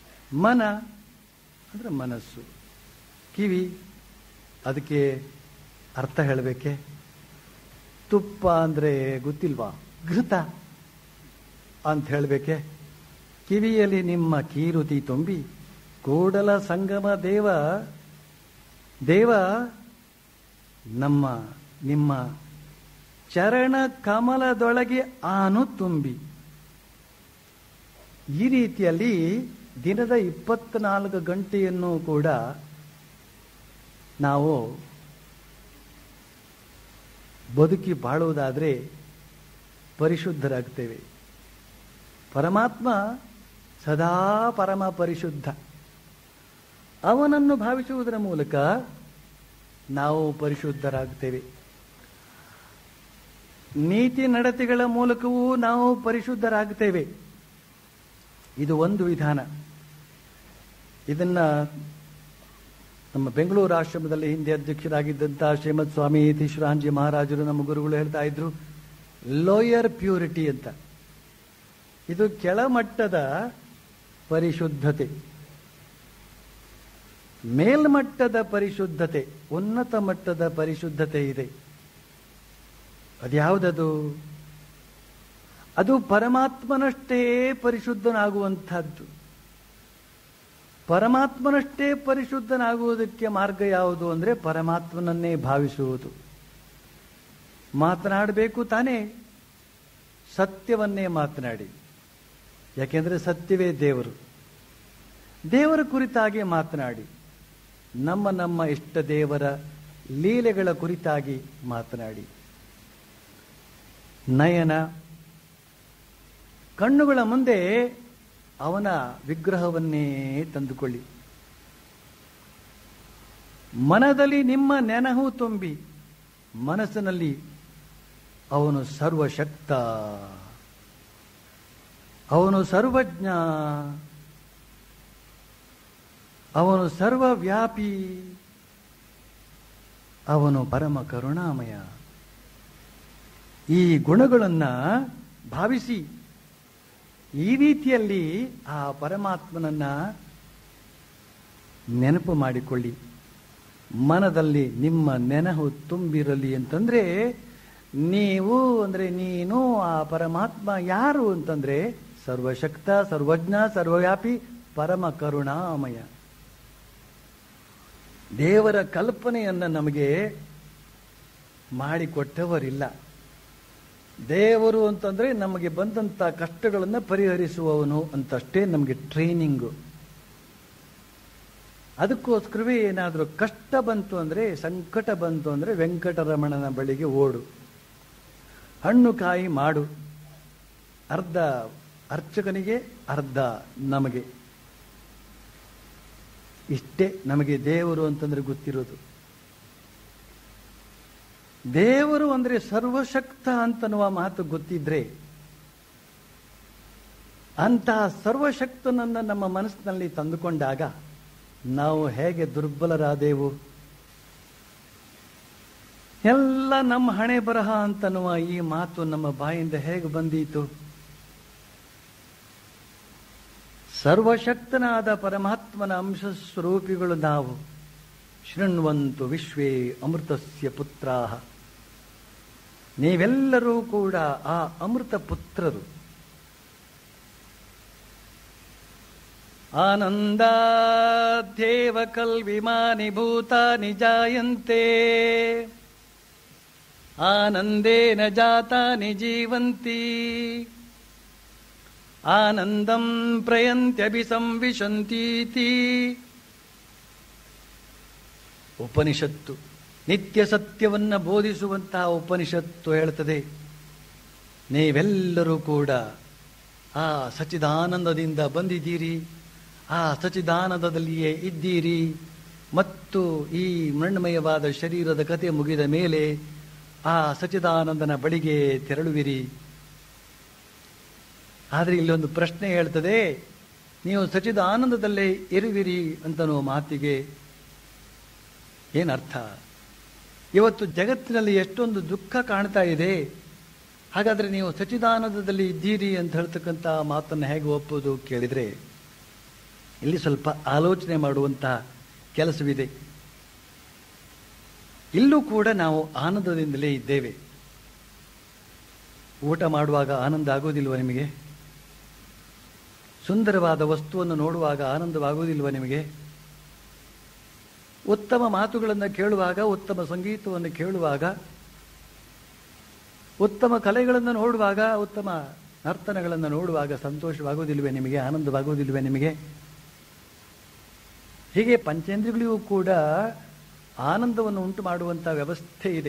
ಮನ ಅಂದ್ರೆ ಮನಸ್ಸು ಕಿವಿ ಅದಕ್ಕೆ ಅರ್ಥ ಹೇಳಬೇಕೆ ತುಪ್ಪ ಅಂದರೆ ಗೊತ್ತಿಲ್ವಾ ಘೃತ ಅಂತ ಹೇಳಬೇಕೆ ಕಿವಿಯಲ್ಲಿ ನಿಮ್ಮ ಕೀರುತಿ ತುಂಬಿ ಕೂಡಲ ಸಂಗಮ ದೇವ ದೇವ ನಮ್ಮ ನಿಮ್ಮ ಚರಣ ಕಮಲದೊಳಗೆ ಆನು ತುಂಬಿ ಈ ರೀತಿಯಲ್ಲಿ ದಿನದ ಇಪ್ಪತ್ನಾಲ್ಕು ಗಂಟೆಯನ್ನು ಕೂಡ ನಾವು ಬದುಕಿ ಬಾಳುವುದಾದರೆ ಪರಿಶುದ್ಧರಾಗ್ತೇವೆ ಪರಮಾತ್ಮ ಸದಾ ಪರಮ ಪರಿಶುದ್ಧ ಅವನನ್ನು ಭಾವಿಸುವುದರ ಮೂಲಕ ನಾವು ಪರಿಶುದ್ಧರಾಗ್ತೇವೆ ನೀತಿ ನಡತೆಗಳ ಮೂಲಕವೂ ನಾವು ಪರಿಶುದ್ಧರಾಗ್ತೇವೆ ಇದು ಒಂದು ವಿಧಾನ ಇದನ್ನ ನಮ್ಮ ಬೆಂಗಳೂರು ಆಶ್ರಮದಲ್ಲಿ ಹಿಂದೆ ಅಧ್ಯಕ್ಷರಾಗಿದ್ದಂತಹ ಶ್ರೀಮದ್ ಸ್ವಾಮಿ ಯತೀಶ್ವರಾಂಜಿ ಮಹಾರಾಜರು ನಮ್ಮ ಗುರುಗಳು ಹೇಳ್ತಾ ಇದ್ರು ಲೋಯರ್ ಪ್ಯೂರಿಟಿ ಅಂತ ಇದು ಕೆಳಮಟ್ಟದ ಪರಿಶುದ್ಧತೆ ಮೇಲ್ಮಟ್ಟದ ಪರಿಶುದ್ಧತೆ ಉನ್ನತ ಮಟ್ಟದ ಪರಿಶುದ್ಧತೆ ಇದೆ ಅದ್ಯಾವುದದು ಅದು ಪರಮಾತ್ಮನಷ್ಟೇ ಪರಿಶುದ್ಧನಾಗುವಂತಹದ್ದು ಪರಮಾತ್ಮನಷ್ಟೇ ಪರಿಶುದ್ಧನಾಗುವುದಕ್ಕೆ ಮಾರ್ಗ ಯಾವುದು ಅಂದರೆ ಪರಮಾತ್ಮನನ್ನೇ ಭಾವಿಸುವುದು ಮಾತನಾಡಬೇಕು ತಾನೇ ಸತ್ಯವನ್ನೇ ಮಾತನಾಡಿ ಯಾಕೆಂದ್ರೆ ಸತ್ಯವೇ ದೇವರು ದೇವರ ಕುರಿತಾಗಿ ಮಾತನಾಡಿ ನಮ್ಮ ನಮ್ಮ ಇಷ್ಟ ದೇವರ ಲೀಲೆಗಳ ಕುರಿತಾಗಿ ಮಾತನಾಡಿ ನಯನ ಕಣ್ಣುಗಳ ಮುಂದೆ ಅವನ ವಿಗ್ರಹವನ್ನೇ ತಂದುಕೊಳ್ಳಿ ಮನದಲ್ಲಿ ನಿಮ್ಮ ನೆನಹು ತುಂಬಿ ಮನಸ್ಸಿನಲ್ಲಿ ಅವನು ಸರ್ವಶಕ್ತ ಅವನು ಸರ್ವಜ್ಞ ಅವನು ಸರ್ವವ್ಯಾಪಿ ಅವನು ಪರಮ ಕರುಣಾಮಯ ಈ ಗುಣಗಳನ್ನ ಭಾವಿಸಿ ಈ ರೀತಿಯಲ್ಲಿ ಆ ಪರಮಾತ್ಮನನ್ನ ನೆನಪು ಮಾಡಿಕೊಳ್ಳಿ ಮನದಲ್ಲಿ ನಿಮ್ಮ ನೆನಹು ತುಂಬಿರಲಿ ಅಂತಂದ್ರೆ ನೀವು ಅಂದ್ರೆ ನೀನು ಆ ಪರಮಾತ್ಮ ಯಾರು ಅಂತಂದ್ರೆ ಸರ್ವಶಕ್ತ ಸರ್ವಜ್ಞ ಸರ್ವವ್ಯಾಪಿ ಪರಮ ಕರುಣಾಮಯ ದೇವರ ಕಲ್ಪನೆಯನ್ನ ನಮಗೆ ಮಾಡಿಕೊಟ್ಟವರಿಲ್ಲ ದೇವರು ಅಂತಂದ್ರೆ ನಮಗೆ ಬಂದಂತ ಕಷ್ಟಗಳನ್ನು ಪರಿಹರಿಸುವವನು ಅಂತಷ್ಟೇ ನಮಗೆ ಟ್ರೈನಿಂಗು ಅದಕ್ಕೋಸ್ಕರವೇ ಏನಾದರೂ ಕಷ್ಟ ಬಂತು ಅಂದ್ರೆ ಸಂಕಟ ಬಂತು ಅಂದ್ರೆ ವೆಂಕಟರಮಣನ ಬಳಿಗೆ ಓಡು ಹಣ್ಣು ಕಾಯಿ ಮಾಡು ಅರ್ಧ ಅರ್ಚಕನಿಗೆ ಅರ್ಧ ನಮಗೆ ಇಷ್ಟೇ ನಮಗೆ ದೇವರು ಅಂತಂದ್ರೆ ಗೊತ್ತಿರೋದು ದೇವರು ಅಂದ್ರೆ ಸರ್ವಶಕ್ತ ಅಂತನ್ನುವ ಮಾತು ಗೊತ್ತಿದ್ರೆ ಅಂತಹ ಸರ್ವಶಕ್ತನನ್ನ ನಮ್ಮ ಮನಸ್ಸಿನಲ್ಲಿ ತಂದುಕೊಂಡಾಗ ನಾವು ಹೇಗೆ ದುರ್ಬಲರಾದೆವು ಎಲ್ಲ ನಮ್ಮ ಹಣೆ ಬರಹ ಅಂತನ್ನುವ ಈ ಮಾತು ನಮ್ಮ ಬಾಯಿಂದ ಹೇಗೆ ಬಂದೀತು ಸರ್ವಶಕ್ತನಾದ ಪರಮಾತ್ಮನ ಅಂಶ ಸ್ವರೂಪಿಗಳು ನಾವು ಶೃಣ್ವಂತು ವಿಶ್ವೇ ಅಮೃತಸ್ಯ ಪುತ್ರಾಹ ನೀವೆಲ್ಲರೂ ಕೂಡ ಆ ಅಮೃತ ಪುತ್ರರು ಆನಂದಾಧ್ಯೇವ ಕಲ್ವಿಮಾನಿ ಭೂತಾನಿ ಜಾಯಂತೆ ಆನಂದೇನ ಜಾತಾನಿ ಜೀವಂತಿ ಆನಂದಂ ಪ್ರಯಂತ್ಯಭಿಸಂವಿಶಂತೀತಿ ಉಪನಿಷತ್ತು ನಿತ್ಯ ಸತ್ಯವನ್ನ ಬೋಧಿಸುವಂತಹ ಉಪನಿಷತ್ತು ಹೇಳ್ತದೆ ನೀವೆಲ್ಲರೂ ಕೂಡ ಆ ಸಚಿದಾನಂದದಿಂದ ಬಂದಿದ್ದೀರಿ ಆ ಸಚಿದಾನಂದದಲ್ಲಿಯೇ ಇದ್ದೀರಿ ಮತ್ತು ಈ ಮೃಣ್ಮಯವಾದ ಶರೀರದ ಕತೆ ಮುಗಿದ ಮೇಲೆ ಆ ಸಚಿದಾನಂದನ ಬಳಿಗೆ ತೆರಳುವಿರಿ ಆದರೆ ಇಲ್ಲೊಂದು ಪ್ರಶ್ನೆ ಹೇಳ್ತದೆ ನೀವು ಸಚಿದ ಆನಂದದಲ್ಲೇ ಇರುವಿರಿ ಅಂತನೋ ಮಾತಿಗೆ ಏನರ್ಥ ಇವತ್ತು ಜಗತ್ತಿನಲ್ಲಿ ಎಷ್ಟೊಂದು ದುಃಖ ಕಾಣ್ತಾ ಇದೆ ಹಾಗಾದ್ರೆ ನೀವು ಸಚಿದಾನಂದದಲ್ಲಿ ಇದ್ದೀರಿ ಅಂತ ಹೇಳ್ತಕ್ಕಂಥ ಮಾತನ್ನು ಹೇಗೆ ಒಪ್ಪೋದು ಕೇಳಿದ್ರೆ ಇಲ್ಲಿ ಸ್ವಲ್ಪ ಆಲೋಚನೆ ಮಾಡುವಂತಹ ಕೆಲಸವಿದೆ ಇಲ್ಲೂ ಕೂಡ ನಾವು ಆನಂದದಿಂದಲೇ ಇದ್ದೇವೆ ಊಟ ಮಾಡುವಾಗ ಆನಂದ ಆಗೋದಿಲ್ವ ನಿಮಗೆ ಸುಂದರವಾದ ವಸ್ತುವನ್ನು ನೋಡುವಾಗ ಆನಂದವಾಗುವುದಿಲ್ವ ನಿಮಗೆ ಉತ್ತಮ ಮಾತುಗಳನ್ನು ಕೇಳುವಾಗ ಉತ್ತಮ ಸಂಗೀತವನ್ನು ಕೇಳುವಾಗ ಉತ್ತಮ ಕಲೆಗಳನ್ನು ನೋಡುವಾಗ ಉತ್ತಮ ನರ್ತನಗಳನ್ನು ನೋಡುವಾಗ ಸಂತೋಷವಾಗುವುದಿಲ್ವೇ ನಿಮಗೆ ಆನಂದವಾಗುವುದಿಲ್ವೇ ನಿಮಗೆ ಹೀಗೆ ಪಂಚೇಂದ್ರಿಯಗಳಿಗೂ ಕೂಡ ಆನಂದವನ್ನು ಉಂಟು ಮಾಡುವಂಥ ವ್ಯವಸ್ಥೆ ಇದೆ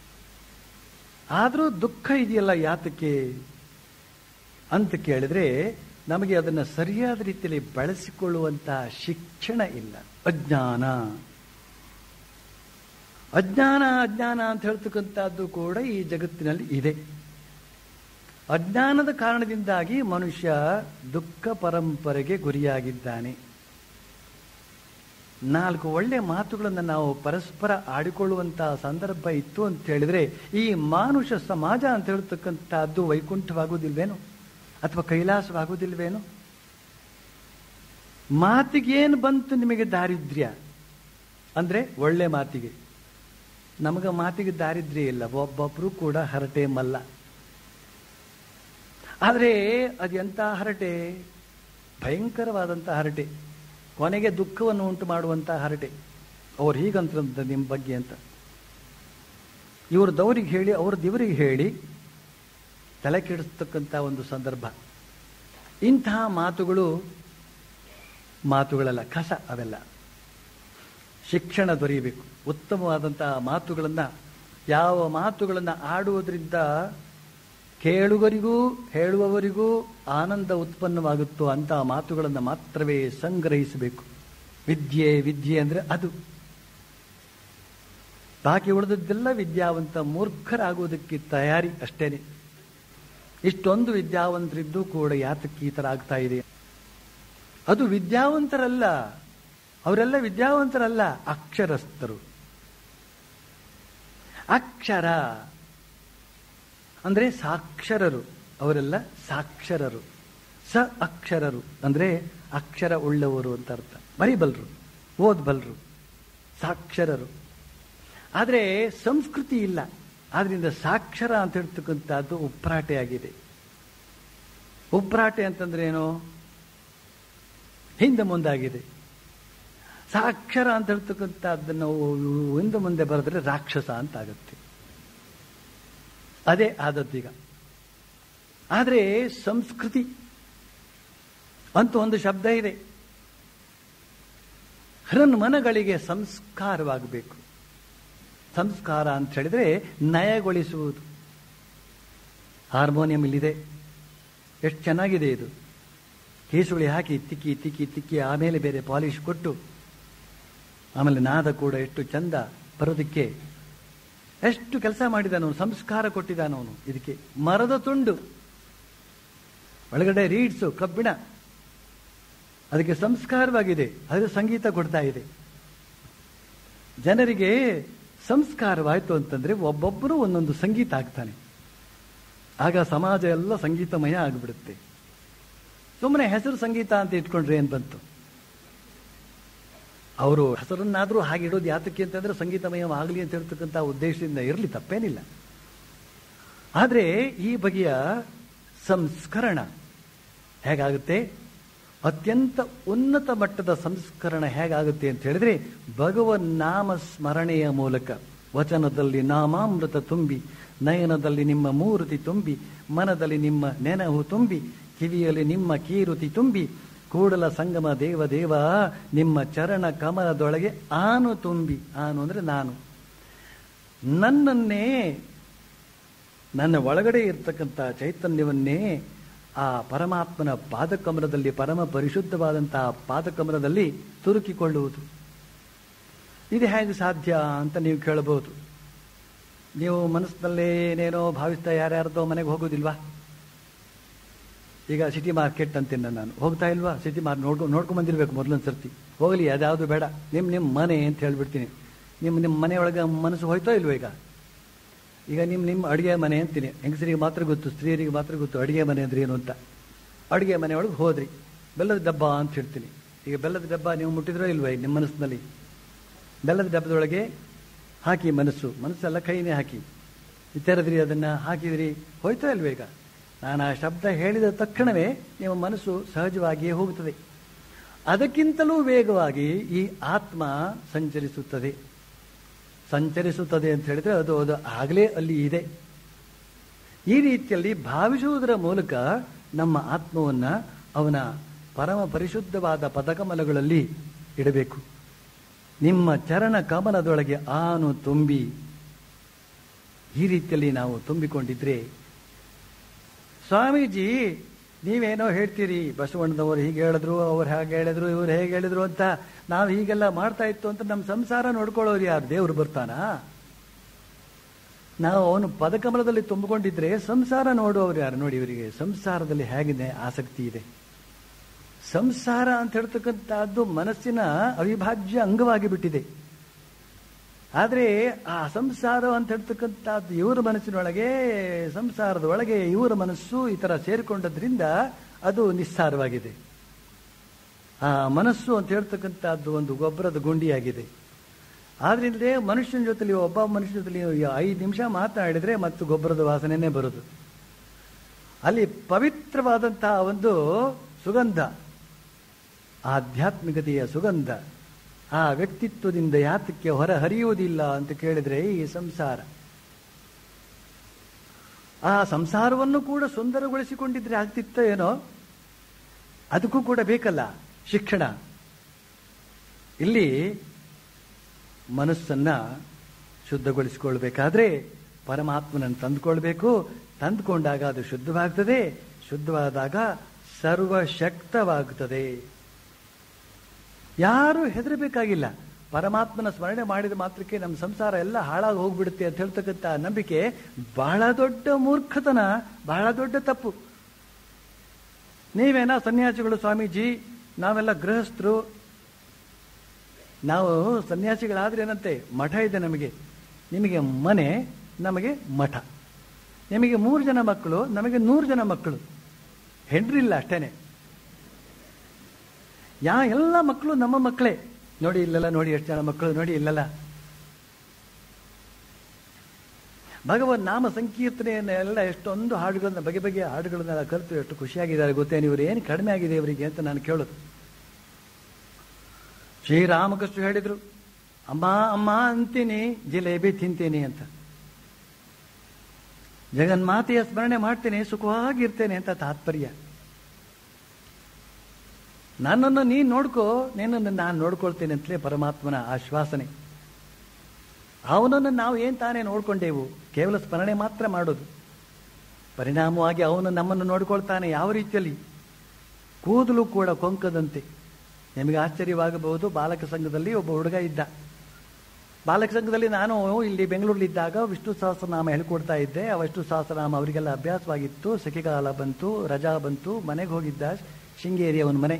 ಆದರೂ ದುಃಖ ಇದೆಯಲ್ಲ ಯಾತಕ್ಕೆ ಅಂತ ಕೇಳಿದ್ರೆ ನಮಗೆ ಅದನ್ನು ಸರಿಯಾದ ರೀತಿಯಲ್ಲಿ ಬಳಸಿಕೊಳ್ಳುವಂತಹ ಶಿಕ್ಷಣ ಇಲ್ಲ ಅಜ್ಞಾನ ಅಜ್ಞಾನ ಅಜ್ಞಾನ ಅಂತ ಹೇಳ್ತಕ್ಕಂಥದ್ದು ಕೂಡ ಈ ಜಗತ್ತಿನಲ್ಲಿ ಇದೆ ಅಜ್ಞಾನದ ಕಾರಣದಿಂದಾಗಿ ಮನುಷ್ಯ ದುಃಖ ಪರಂಪರೆಗೆ ಗುರಿಯಾಗಿದ್ದಾನೆ ನಾಲ್ಕು ಒಳ್ಳೆ ಮಾತುಗಳನ್ನು ನಾವು ಪರಸ್ಪರ ಆಡಿಕೊಳ್ಳುವಂತಹ ಸಂದರ್ಭ ಇತ್ತು ಅಂತ ಹೇಳಿದ್ರೆ ಈ ಮಾನುಷ ಸಮಾಜ ಅಂತ ಹೇಳ್ತಕ್ಕಂಥದ್ದು ವೈಕುಂಠವಾಗುವುದಿಲ್ವೇನು ಅಥವಾ ಕೈಲಾಸವಾಗುವುದಿಲ್ವೇನು ಮಾತಿಗೇನು ಬಂತು ನಿಮಗೆ ದಾರಿದ್ರ್ಯ ಅಂದ್ರೆ ಒಳ್ಳೆ ಮಾತಿಗೆ ನಮಗೆ ಮಾತಿಗೆ ದಾರಿದ್ರ್ಯ ಇಲ್ಲ ಒಬ್ಬೊಬ್ರು ಕೂಡ ಹರಟೆ ಮಲ್ಲ ಆದರೆ ಅದು ಎಂಥ ಹರಟೆ ಭಯಂಕರವಾದಂಥ ಹರಟೆ ಕೊನೆಗೆ ದುಃಖವನ್ನು ಉಂಟು ಮಾಡುವಂಥ ಹರಟೆ ಅವ್ರು ಹೀಗಂತ ನಿಮ್ಮ ಬಗ್ಗೆ ಅಂತ ಇವ್ರ ದವರಿಗೆ ಹೇಳಿ ಅವ್ರ ದೇವರಿಗೆ ಹೇಳಿ ತಲೆ ಕೆಡಿಸ್ತಕ್ಕಂಥ ಒಂದು ಸಂದರ್ಭ ಇಂತಹ ಮಾತುಗಳು ಮಾತುಗಳಲ್ಲ ಕಸ ಅವೆಲ್ಲ ಶಿಕ್ಷಣ ದೊರೆಯಬೇಕು ಉತ್ತಮವಾದಂತಹ ಮಾತುಗಳನ್ನು ಯಾವ ಮಾತುಗಳನ್ನು ಆಡುವುದರಿಂದ ಕೇಳುಗರಿಗೂ ಹೇಳುವವರಿಗೂ ಆನಂದ ಉತ್ಪನ್ನವಾಗುತ್ತೋ ಅಂತಹ ಮಾತುಗಳನ್ನು ಮಾತ್ರವೇ ಸಂಗ್ರಹಿಸಬೇಕು ವಿದ್ಯೆ ವಿದ್ಯೆ ಅಂದರೆ ಅದು ಬಾಕಿ ಉಳಿದದ್ದೆಲ್ಲ ವಿದ್ಯಾವಂತ ಮೂರ್ಖರಾಗುವುದಕ್ಕೆ ತಯಾರಿ ಅಷ್ಟೇನೆ ಇಷ್ಟೊಂದು ವಿದ್ಯಾವಂತರಿದ್ದು ಕೂಡ ಯಾತಕ್ಕೆ ಈ ಥರ ಆಗ್ತಾ ಇದೆ ಅದು ವಿದ್ಯಾವಂತರಲ್ಲ ಅವರೆಲ್ಲ ವಿದ್ಯಾವಂತರಲ್ಲ ಅಕ್ಷರಸ್ಥರು ಅಕ್ಷರ ಅಂದ್ರೆ ಸಾಕ್ಷರರು ಅವರೆಲ್ಲ ಸಾಕ್ಷರರು ಸ ಅಕ್ಷರರು ಅಂದ್ರೆ ಅಕ್ಷರ ಉಳ್ಳವರು ಅಂತ ಅರ್ಥ ಬರಿಬಲ್ರು ಓದ್ಬಲ್ರು ಸಾಕ್ಷರರು ಆದರೆ ಸಂಸ್ಕೃತಿ ಇಲ್ಲ ಆದ್ರಿಂದ ಸಾಕ್ಷರ ಅಂತ ಹೇಳ್ತಕ್ಕಂಥದ್ದು ಉಪ್ರಾಟೆ ಆಗಿದೆ ಉಪ್ರಾಟೆ ಅಂತಂದ್ರೆ ಏನು ಹಿಂದೆ ಮುಂದಾಗಿದೆ ಸಾಕ್ಷರ ಅಂತ ಹೇಳ್ತಕ್ಕಂಥದ್ದನ್ನು ಹಿಂದೆ ಮುಂದೆ ಬರೆದ್ರೆ ರಾಕ್ಷಸ ಅಂತ ಆಗುತ್ತೆ ಅದೇ ಆದದ್ದೀಗ ಆದರೆ ಸಂಸ್ಕೃತಿ ಅಂತ ಒಂದು ಶಬ್ದ ಇದೆ ಹೃನ್ಮನಗಳಿಗೆ ಸಂಸ್ಕಾರವಾಗಬೇಕು ಸಂಸ್ಕಾರ ಅಂತ ಹೇಳಿದ್ರೆ ನಯಗೊಳಿಸುವುದು ಹಾರ್ಮೋನಿಯಂ ಇಲ್ಲಿದೆ ಎಷ್ಟು ಚೆನ್ನಾಗಿದೆ ಇದು ಕೇಸುಳಿ ಹಾಕಿ ತಿಕ್ಕಿ ತಿಕ್ಕಿ ತಿಕ್ಕಿ ಆಮೇಲೆ ಬೇರೆ ಪಾಲಿಶ್ ಕೊಟ್ಟು ಆಮೇಲೆ ನಾದ ಕೂಡ ಎಷ್ಟು ಚಂದ ಬರೋದಕ್ಕೆ ಎಷ್ಟು ಕೆಲಸ ಮಾಡಿದಾನವನು ಸಂಸ್ಕಾರ ಕೊಟ್ಟಿದ್ದಾನವನು ಇದಕ್ಕೆ ಮರದ ತುಂಡು ಒಳಗಡೆ ರೀಡ್ಸು ಕಬ್ಬಿಣ ಅದಕ್ಕೆ ಸಂಸ್ಕಾರವಾಗಿದೆ ಅದು ಸಂಗೀತ ಕೊಡ್ತಾ ಇದೆ ಜನರಿಗೆ ಸಂಸ್ಕಾರವಾಯಿತು ಅಂತಂದ್ರೆ ಒಬ್ಬೊಬ್ಬರು ಒಂದೊಂದು ಸಂಗೀತ ಆಗ್ತಾನೆ ಆಗ ಸಮಾಜ ಎಲ್ಲ ಸಂಗೀತಮಯ ಆಗಿಬಿಡುತ್ತೆ ಸುಮ್ಮನೆ ಹೆಸರು ಸಂಗೀತ ಅಂತ ಇಟ್ಕೊಂಡ್ರೆ ಏನ್ ಬಂತು ಅವರು ಹೆಸರನ್ನಾದರೂ ಹಾಗೆ ಇಡೋದು ಯಾತಕ್ಕೆ ಅಂತಂದ್ರೆ ಸಂಗೀತಮಯವಾಗಲಿ ಅಂತ ಹೇಳ್ತಕ್ಕಂಥ ಉದ್ದೇಶದಿಂದ ಇರಲಿ ತಪ್ಪೇನಿಲ್ಲ ಆದರೆ ಈ ಬಗೆಯ ಸಂಸ್ಕರಣ ಹೇಗಾಗುತ್ತೆ ಅತ್ಯಂತ ಉನ್ನತ ಮಟ್ಟದ ಸಂಸ್ಕರಣ ಹೇಗಾಗುತ್ತೆ ಅಂತ ಹೇಳಿದ್ರೆ ಭಗವನ್ ನಾಮ ಸ್ಮರಣೆಯ ಮೂಲಕ ವಚನದಲ್ಲಿ ನಾಮಾಮೃತ ತುಂಬಿ ನಯನದಲ್ಲಿ ನಿಮ್ಮ ಮೂರುತಿ ತುಂಬಿ ಮನದಲ್ಲಿ ನಿಮ್ಮ ನೆನಹು ತುಂಬಿ ಕಿವಿಯಲ್ಲಿ ನಿಮ್ಮ ಕೀರುತಿ ತುಂಬಿ ಕೂಡಲ ಸಂಗಮ ದೇವ ದೇವ ನಿಮ್ಮ ಚರಣ ಕಮಲದೊಳಗೆ ಆನು ತುಂಬಿ ಆನು ಅಂದ್ರೆ ನಾನು ನನ್ನನ್ನೇ ನನ್ನ ಒಳಗಡೆ ಇರ್ತಕ್ಕಂಥ ಚೈತನ್ಯವನ್ನೇ ಆ ಪರಮಾತ್ಮನ ಪಾದಕಮಲದಲ್ಲಿ ಪರಮ ಪರಿಶುದ್ಧವಾದಂತಹ ಪಾದಕಮಲದಲ್ಲಿ ತುರುಕಿಕೊಳ್ಳುವುದು ಇದು ಹೇಗೆ ಸಾಧ್ಯ ಅಂತ ನೀವು ಕೇಳಬಹುದು ನೀವು ಮನಸ್ಸಿನಲ್ಲೇ ಏನೇನೋ ಭಾವಿಸ್ತಾ ಯಾರ್ಯಾರ್ದೋ ಮನೆಗೆ ಹೋಗೋದಿಲ್ವಾ ಈಗ ಸಿಟಿ ಮಾರ್ಕೆಟ್ ಅಂತೀನಿ ನಾನು ಹೋಗ್ತಾ ಇಲ್ವಾ ಸಿಟಿ ಮಾರ್ ನೋಡ್ಕೊ ನೋಡ್ಕೊಂಡ್ ಬಂದಿರ್ಬೇಕು ಮೊದಲೊಂದು ಸರ್ತಿ ಹೋಗಲಿ ಅದ್ಯಾವುದು ಬೇಡ ನಿಮ್ಮ ನಿಮ್ಮ ಮನೆ ಅಂತ ಹೇಳ್ಬಿಡ್ತೀನಿ ನಿಮ್ಮ ನಿಮ್ಮ ಮನೆಯೊಳಗೆ ಮನಸ್ಸು ಹೋಯ್ತೋ ಇಲ್ವೋ ಈಗ ಈಗ ನಿಮ್ಮ ನಿಮ್ಮ ಅಡುಗೆ ಮನೆ ಅಂತೀನಿ ಹೆಂಗಸರಿಗೆ ಮಾತ್ರ ಗೊತ್ತು ಸ್ತ್ರೀಯರಿಗೆ ಮಾತ್ರ ಗೊತ್ತು ಅಡುಗೆ ಮನೆ ಅಂದ್ರೆ ಏನು ಅಂತ ಅಡುಗೆ ಮನೆಯೊಳಗೆ ಹೋದ್ರಿ ಬೆಲ್ಲದ ಡಬ್ಬ ಅಂತ ಹೇಳ್ತೀನಿ ಈಗ ಬೆಲ್ಲದ ಡಬ್ಬ ನೀವು ಮುಟ್ಟಿದ್ರೋ ಇಲ್ವೋ ನಿಮ್ಮ ಮನಸ್ಸಿನಲ್ಲಿ ಬೆಲ್ಲದ ಡಬ್ಬದೊಳಗೆ ಹಾಕಿ ಮನಸ್ಸು ಮನಸ್ಸೆಲ್ಲ ಕೈನೇ ಹಾಕಿ ತೆರೆದ್ರಿ ಅದನ್ನ ಹಾಕಿದ್ರಿ ಹೋಯ್ತಾ ಇಲ್ವೇ ಈಗ ನಾನು ಆ ಶಬ್ದ ಹೇಳಿದ ತಕ್ಷಣವೇ ನಿಮ್ಮ ಮನಸ್ಸು ಸಹಜವಾಗಿಯೇ ಹೋಗುತ್ತದೆ ಅದಕ್ಕಿಂತಲೂ ವೇಗವಾಗಿ ಈ ಆತ್ಮ ಸಂಚರಿಸುತ್ತದೆ ಸಂಚರಿಸುತ್ತದೆ ಅಂತ ಹೇಳಿದ್ರೆ ಅದು ಅದು ಆಗಲೇ ಅಲ್ಲಿ ಇದೆ ಈ ರೀತಿಯಲ್ಲಿ ಭಾವಿಸುವುದರ ಮೂಲಕ ನಮ್ಮ ಆತ್ಮವನ್ನ ಅವನ ಪರಮ ಪರಿಶುದ್ಧವಾದ ಪದಕಮಲಗಳಲ್ಲಿ ಇಡಬೇಕು ನಿಮ್ಮ ಚರಣ ಕಮಲದೊಳಗೆ ಆನು ತುಂಬಿ ಈ ರೀತಿಯಲ್ಲಿ ನಾವು ತುಂಬಿಕೊಂಡಿದ್ರೆ ಸ್ವಾಮೀಜಿ ನೀವೇನೋ ಹೇಳ್ತೀರಿ ಬಸವಣ್ಣನವರು ಹೀಗೆ ಹೇಳಿದ್ರು ಅವ್ರು ಹಾಗೆ ಹೇಳಿದ್ರು ಇವ್ರು ಹೇಗೆ ಹೇಳಿದ್ರು ಅಂತ ನಾವು ಹೀಗೆಲ್ಲ ಮಾಡ್ತಾ ಇತ್ತು ಅಂತ ನಮ್ಮ ಸಂಸಾರ ನೋಡ್ಕೊಳ್ಳೋರು ಯಾರು ದೇವ್ರು ಬರ್ತಾನಾ ನಾವು ಅವನು ಪದಕಮಲದಲ್ಲಿ ತುಂಬಿಕೊಂಡಿದ್ರೆ ಸಂಸಾರ ನೋಡುವವರು ಯಾರು ನೋಡಿ ಇವರಿಗೆ ಸಂಸಾರದಲ್ಲಿ ಹೇಗಿದೆ ಆಸಕ್ತಿ ಇದೆ ಸಂಸಾರ ಅಂತ ಹೇಳ್ತಕ್ಕಂಥದ್ದು ಮನಸ್ಸಿನ ಅವಿಭಾಜ್ಯ ಅಂಗವಾಗಿ ಬಿಟ್ಟಿದೆ ಆದರೆ ಆ ಸಂಸಾರ ಅಂತ ಹೇಳ್ತಕ್ಕಂಥದ್ದು ಇವರ ಮನಸ್ಸಿನೊಳಗೆ ಸಂಸಾರದ ಒಳಗೆ ಇವರ ಮನಸ್ಸು ಈ ಥರ ಸೇರಿಕೊಂಡದ್ರಿಂದ ಅದು ನಿಸ್ಸಾರವಾಗಿದೆ ಆ ಮನಸ್ಸು ಅಂತ ಹೇಳ್ತಕ್ಕಂಥದ್ದು ಒಂದು ಗೊಬ್ಬರದ ಗುಂಡಿಯಾಗಿದೆ ಆದ್ರಿಂದ ಮನುಷ್ಯನ ಜೊತೆಲಿ ಒಬ್ಬ ಮನುಷ್ಯನ ಜೊತೆಲಿ ಐದು ನಿಮಿಷ ಮಾತನಾಡಿದ್ರೆ ಮತ್ತು ಗೊಬ್ಬರದ ವಾಸನೆನೇ ಬರೋದು ಅಲ್ಲಿ ಪವಿತ್ರವಾದಂತಹ ಒಂದು ಸುಗಂಧ ಆಧ್ಯಾತ್ಮಿಕತೆಯ ಸುಗಂಧ ಆ ವ್ಯಕ್ತಿತ್ವದಿಂದ ಯಾತಕ್ಕೆ ಹೊರ ಹರಿಯುವುದಿಲ್ಲ ಅಂತ ಕೇಳಿದ್ರೆ ಈ ಸಂಸಾರ ಆ ಸಂಸಾರವನ್ನು ಕೂಡ ಸುಂದರಗೊಳಿಸಿಕೊಂಡಿದ್ರೆ ಆಗ್ತಿತ್ತ ಏನೋ ಅದಕ್ಕೂ ಕೂಡ ಬೇಕಲ್ಲ ಶಿಕ್ಷಣ ಇಲ್ಲಿ ಮನಸ್ಸನ್ನ ಶುದ್ಧಗೊಳಿಸಿಕೊಳ್ಬೇಕಾದ್ರೆ ಪರಮಾತ್ಮನನ್ನು ತಂದುಕೊಳ್ಬೇಕು ತಂದುಕೊಂಡಾಗ ಅದು ಶುದ್ಧವಾಗ್ತದೆ ಶುದ್ಧವಾದಾಗ ಸರ್ವಶಕ್ತವಾಗುತ್ತದೆ ಯಾರು ಹೆದರಬೇಕಾಗಿಲ್ಲ ಪರಮಾತ್ಮನ ಸ್ಮರಣೆ ಮಾಡಿದ ಮಾತ್ರಕ್ಕೆ ನಮ್ಮ ಸಂಸಾರ ಎಲ್ಲ ಹಾಳಾಗಿ ಹೋಗ್ಬಿಡುತ್ತೆ ಅಂತ ಹೇಳ್ತಕ್ಕಂಥ ನಂಬಿಕೆ ಬಹಳ ದೊಡ್ಡ ಮೂರ್ಖತನ ಬಹಳ ದೊಡ್ಡ ತಪ್ಪು ನೀವೇನಾ ಸನ್ಯಾಸಿಗಳು ಸ್ವಾಮೀಜಿ ನಾವೆಲ್ಲ ಗೃಹಸ್ಥರು ನಾವು ಸನ್ಯಾಸಿಗಳಾದ್ರೆ ಏನಂತೆ ಮಠ ಇದೆ ನಮಗೆ ನಿಮಗೆ ಮನೆ ನಮಗೆ ಮಠ ನಿಮಗೆ ಮೂರು ಜನ ಮಕ್ಕಳು ನಮಗೆ ನೂರು ಜನ ಮಕ್ಕಳು ಹೆಂಡ್ರಿಲ್ಲ ಅಷ್ಟೇನೆ ಯಾ ಎಲ್ಲ ಮಕ್ಕಳು ನಮ್ಮ ಮಕ್ಕಳೇ ನೋಡಿ ಇಲ್ಲೆಲ್ಲ ನೋಡಿ ಎಷ್ಟು ಜನ ಮಕ್ಕಳು ನೋಡಿ ಇಲ್ಲೆಲ್ಲ ಭಗವನ್ ನಾಮ ಸಂಕೀರ್ತನೆಯನ್ನ ಎಲ್ಲ ಎಷ್ಟೊಂದು ಹಾಡುಗಳನ್ನ ಬಗೆ ಬಗೆಯ ಹಾಡುಗಳನ್ನೆಲ್ಲ ಕಲಿತು ಎಷ್ಟು ಖುಷಿಯಾಗಿದ್ದಾರೆ ಗೊತ್ತೇನು ಇವರು ಏನು ಕಡಿಮೆ ಆಗಿದೆ ಇವರಿಗೆ ಅಂತ ನಾನು ಕೇಳೋದು ಶ್ರೀರಾಮಕೃಷ್ಣ ಹೇಳಿದ್ರು ಅಮ್ಮ ಅಮ್ಮ ಅಂತೀನಿ ಜಿಲೇಬಿ ತಿಂತೀನಿ ಅಂತ ಜಗನ್ಮಾತೆಯ ಸ್ಮರಣೆ ಮಾಡ್ತೇನೆ ಸುಖವಾಗಿರ್ತೇನೆ ಅಂತ ತಾತ್ಪರ್ಯ ನನ್ನನ್ನು ನೀನು ನೋಡ್ಕೋ ನಿನ್ನನ್ನು ನಾನು ನೋಡ್ಕೊಳ್ತೇನೆ ಅಂತಲೇ ಪರಮಾತ್ಮನ ಆಶ್ವಾಸನೆ ಅವನನ್ನು ನಾವು ಏನ್ ತಾನೇ ನೋಡ್ಕೊಂಡೇವು ಕೇವಲ ಸ್ಮರಣೆ ಮಾತ್ರ ಮಾಡೋದು ಪರಿಣಾಮವಾಗಿ ಅವನು ನಮ್ಮನ್ನು ನೋಡ್ಕೊಳ್ತಾನೆ ಯಾವ ರೀತಿಯಲ್ಲಿ ಕೂದಲು ಕೂಡ ಕೊಂಕದಂತೆ ನಿಮಗೆ ಆಶ್ಚರ್ಯವಾಗಬಹುದು ಬಾಲಕ ಸಂಘದಲ್ಲಿ ಒಬ್ಬ ಹುಡುಗ ಇದ್ದ ಬಾಲಕ ಸಂಘದಲ್ಲಿ ನಾನು ಇಲ್ಲಿ ಬೆಂಗಳೂರಲ್ಲಿದ್ದಾಗ ವಿಷ್ಣು ಸಹಸ್ರನಾಮ ಹೇಳ್ಕೊಡ್ತಾ ಇದ್ದೆ ಆ ವಿಷ್ಣು ಸಹಸ್ರನಾಮ ಅವರಿಗೆಲ್ಲ ಅಭ್ಯಾಸವಾಗಿತ್ತು ಸೆಕೆಗಾಲ ಬಂತು ರಜಾ ಬಂತು ಮನೆಗೆ ಹೋಗಿದ್ದ ಶೃಂಗೇರಿ ಅವನ ಮನೆ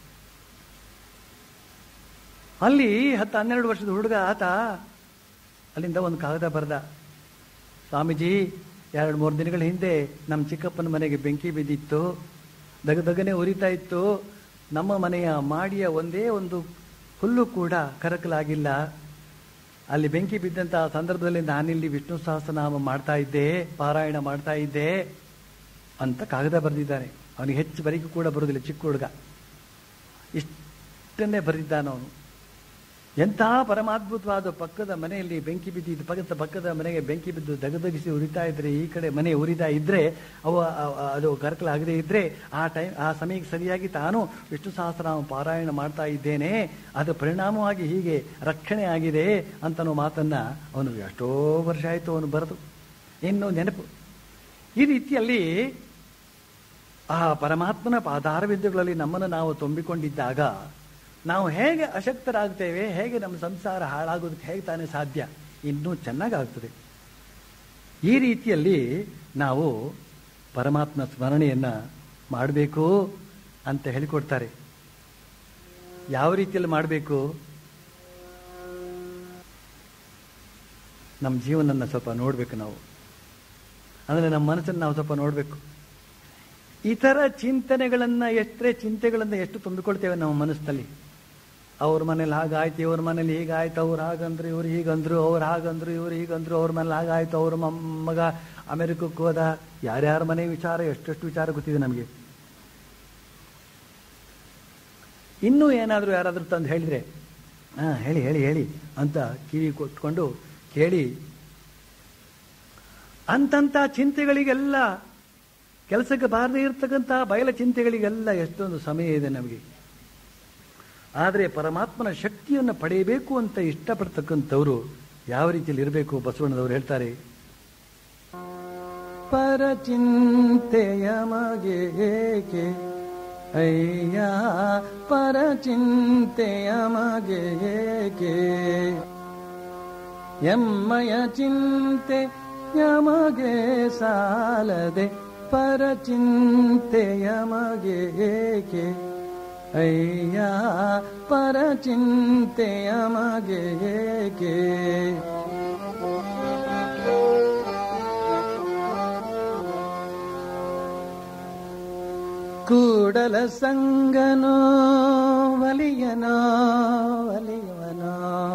ಅಲ್ಲಿ ಹತ್ತು ಹನ್ನೆರಡು ವರ್ಷದ ಹುಡುಗ ಆತ ಅಲ್ಲಿಂದ ಒಂದು ಕಾಗದ ಬರೆದ ಸ್ವಾಮೀಜಿ ಎರಡು ಮೂರು ದಿನಗಳ ಹಿಂದೆ ನಮ್ಮ ಚಿಕ್ಕಪ್ಪನ ಮನೆಗೆ ಬೆಂಕಿ ಬಿದ್ದಿತ್ತು ದಗದಗನೆ ಉರಿತಾ ಇತ್ತು ನಮ್ಮ ಮನೆಯ ಮಾಡಿಯ ಒಂದೇ ಒಂದು ಹುಲ್ಲು ಕೂಡ ಕರಕಲಾಗಿಲ್ಲ ಅಲ್ಲಿ ಬೆಂಕಿ ಬಿದ್ದಂತಹ ಸಂದರ್ಭದಲ್ಲಿ ನಾನಿಲ್ಲಿ ವಿಷ್ಣು ಸಹಸ್ರನಾಮ ಮಾಡ್ತಾ ಇದ್ದೆ ಪಾರಾಯಣ ಮಾಡ್ತಾ ಇದ್ದೆ ಅಂತ ಕಾಗದ ಬರೆದಿದ್ದಾನೆ ಅವನಿಗೆ ಹೆಚ್ಚು ಬರೀಕು ಕೂಡ ಬರೋದಿಲ್ಲ ಚಿಕ್ಕ ಹುಡುಗ ಇಷ್ಟನ್ನೇ ಬರೆದಿದ್ದಾನ ಅವನು ಎಂತಹ ಪರಮಾದ್ಭುತವಾದ ಪಕ್ಕದ ಮನೆಯಲ್ಲಿ ಬೆಂಕಿ ಬಿದ್ದಿದ್ದು ಪಕ್ಕದ ಪಕ್ಕದ ಮನೆಗೆ ಬೆಂಕಿ ಬಿದ್ದು ದಗದಗಿಸಿ ಉರಿತಾ ಇದ್ರೆ ಈ ಕಡೆ ಮನೆ ಉರಿತಾ ಇದ್ರೆ ಅವ ಅವ- ಅದು ಕರಕಲಾಗದೇ ಇದ್ರೆ ಆ ಟೈಮ್ ಆ ಸಮಯಕ್ಕೆ ಸರಿಯಾಗಿ ತಾನು ವಿಷ್ಣು ಸಹಸ್ರನಾಮ ಪಾರಾಯಣ ಮಾಡ್ತಾ ಇದ್ದೇನೆ ಅದು ಪರಿಣಾಮವಾಗಿ ಹೀಗೆ ರಕ್ಷಣೆ ಆಗಿದೆ ಅಂತನೋ ಮಾತನ್ನ ಅವನು ಎಷ್ಟೋ ವರ್ಷ ಆಯಿತು ಅವನು ಬರೆದು ಇನ್ನು ನೆನಪು ಈ ರೀತಿಯಲ್ಲಿ ಆ ಪರಮಾತ್ಮನ ಪಾದಾರವಿದ್ಯಗಳಲ್ಲಿ ನಮ್ಮನ್ನು ನಾವು ತುಂಬಿಕೊಂಡಿದ್ದಾಗ ನಾವು ಹೇಗೆ ಅಶಕ್ತರಾಗ್ತೇವೆ ಹೇಗೆ ನಮ್ಮ ಸಂಸಾರ ಹಾಳಾಗೋದಕ್ಕೆ ಹೇಗೆ ತಾನೇ ಸಾಧ್ಯ ಇನ್ನೂ ಚೆನ್ನಾಗಾಗ್ತದೆ ಈ ರೀತಿಯಲ್ಲಿ ನಾವು ಪರಮಾತ್ಮ ಸ್ಮರಣೆಯನ್ನ ಮಾಡಬೇಕು ಅಂತ ಹೇಳಿಕೊಡ್ತಾರೆ ಯಾವ ರೀತಿಯಲ್ಲಿ ಮಾಡಬೇಕು ನಮ್ಮ ಜೀವನನ್ನ ಸ್ವಲ್ಪ ನೋಡಬೇಕು ನಾವು ಅಂದರೆ ನಮ್ಮ ಮನಸ್ಸನ್ನು ನಾವು ಸ್ವಲ್ಪ ನೋಡಬೇಕು ಇತರ ಚಿಂತನೆಗಳನ್ನ ಎಷ್ಟೇ ಚಿಂತೆಗಳನ್ನ ಎಷ್ಟು ತುಂಬಿಕೊಳ್ತೇವೆ ನಮ್ಮ ಮನಸ್ಸಿನಲ್ಲಿ ಅವ್ರ ಮನೇಲಿ ಹಾಗಾಯ್ತು ಇವ್ರ ಮನೇಲಿ ಹೀಗಾಯ್ತು ಅವ್ರು ಹಾಗಂದ್ರು ಇವ್ರು ಹೀಗಂದ್ರು ಅವ್ರು ಹಾಗಂದ್ರು ಇವ್ರು ಹೀಗಂದ್ರು ಅವ್ರ ಮನೇಲಿ ಹಾಗಾಯ್ತು ಅವ್ರ ಮೊಮ್ಮಗ ಅಮೆರಿಕಕ್ಕೆ ಹೋದ ಯಾರ್ಯಾರ ಮನೆ ವಿಚಾರ ಎಷ್ಟೆಷ್ಟು ವಿಚಾರ ಗೊತ್ತಿದೆ ನಮಗೆ ಇನ್ನೂ ಏನಾದರೂ ಯಾರಾದರೂ ತಂದು ಹೇಳಿದರೆ ಹಾಂ ಹೇಳಿ ಹೇಳಿ ಹೇಳಿ ಅಂತ ಕಿವಿ ಕೊಟ್ಕೊಂಡು ಕೇಳಿ ಅಂತಂಥ ಚಿಂತೆಗಳಿಗೆಲ್ಲ ಕೆಲಸಕ್ಕೆ ಬಾರದೇ ಇರತಕ್ಕಂಥ ಬಯಲ ಚಿಂತೆಗಳಿಗೆಲ್ಲ ಎಷ್ಟೊಂದು ಸಮಯ ಇದೆ ನಮಗೆ ಆದರೆ ಪರಮಾತ್ಮನ ಶಕ್ತಿಯನ್ನು ಪಡೆಯಬೇಕು ಅಂತ ಇಷ್ಟಪಡ್ತಕ್ಕಂಥವ್ರು ಯಾವ ರೀತಿಯಲ್ಲಿ ಇರಬೇಕು ಬಸವಣ್ಣದವರು ಹೇಳ್ತಾರೆ ಪರಚಿಂತೆಯ ಮಗೆ ಏಕೆ ಅಯ್ಯ ಪರಚಿಂತೆಯ ಮಗೆ ಏಕೆ ಎಮ್ಮಯ ಚಿಂತೆ ಯಮಗೆ ಸಾಲದೆ ಪರಚಿಂತೆಯ ಮಗೆ ಏಕೆ ಅಯ್ಯ ಪರಚಿಂತೆಯ ಮಗೆ ಏಕೆ ಕೂಡಲ ಸಂಗನೋ ವಲಿಯನೋ ವಲಿಯವನೋ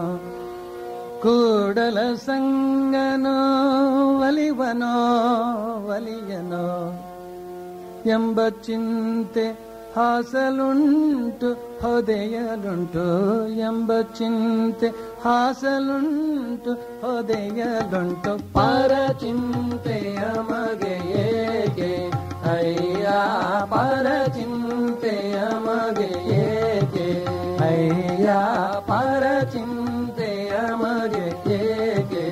ಕೂಡಲ ಸಂಗನೋ ವಲಿವನೋ ವಲಿಯನೋ ಎಂಬ ಚಿಂತೆ ಹಾಸಲುಂಟು ಹೊದೆಯಲುಂಟು ಎಂಬ ಚಿಂತೆ ಹಾಸಲುಂಟು ಹೊದೆಯಲುಂಟು ಪರ ಚಿಂತೆಯ ಮಗೆ ಏಕೆ ಅಯ್ಯ ಪರ ಚಿಂತೆಯ ಮಗೆ ಏಕೆ ಅಯ್ಯ ಪರ ಚಿಂತೆಯ ಮಗೆ ಏಕೆ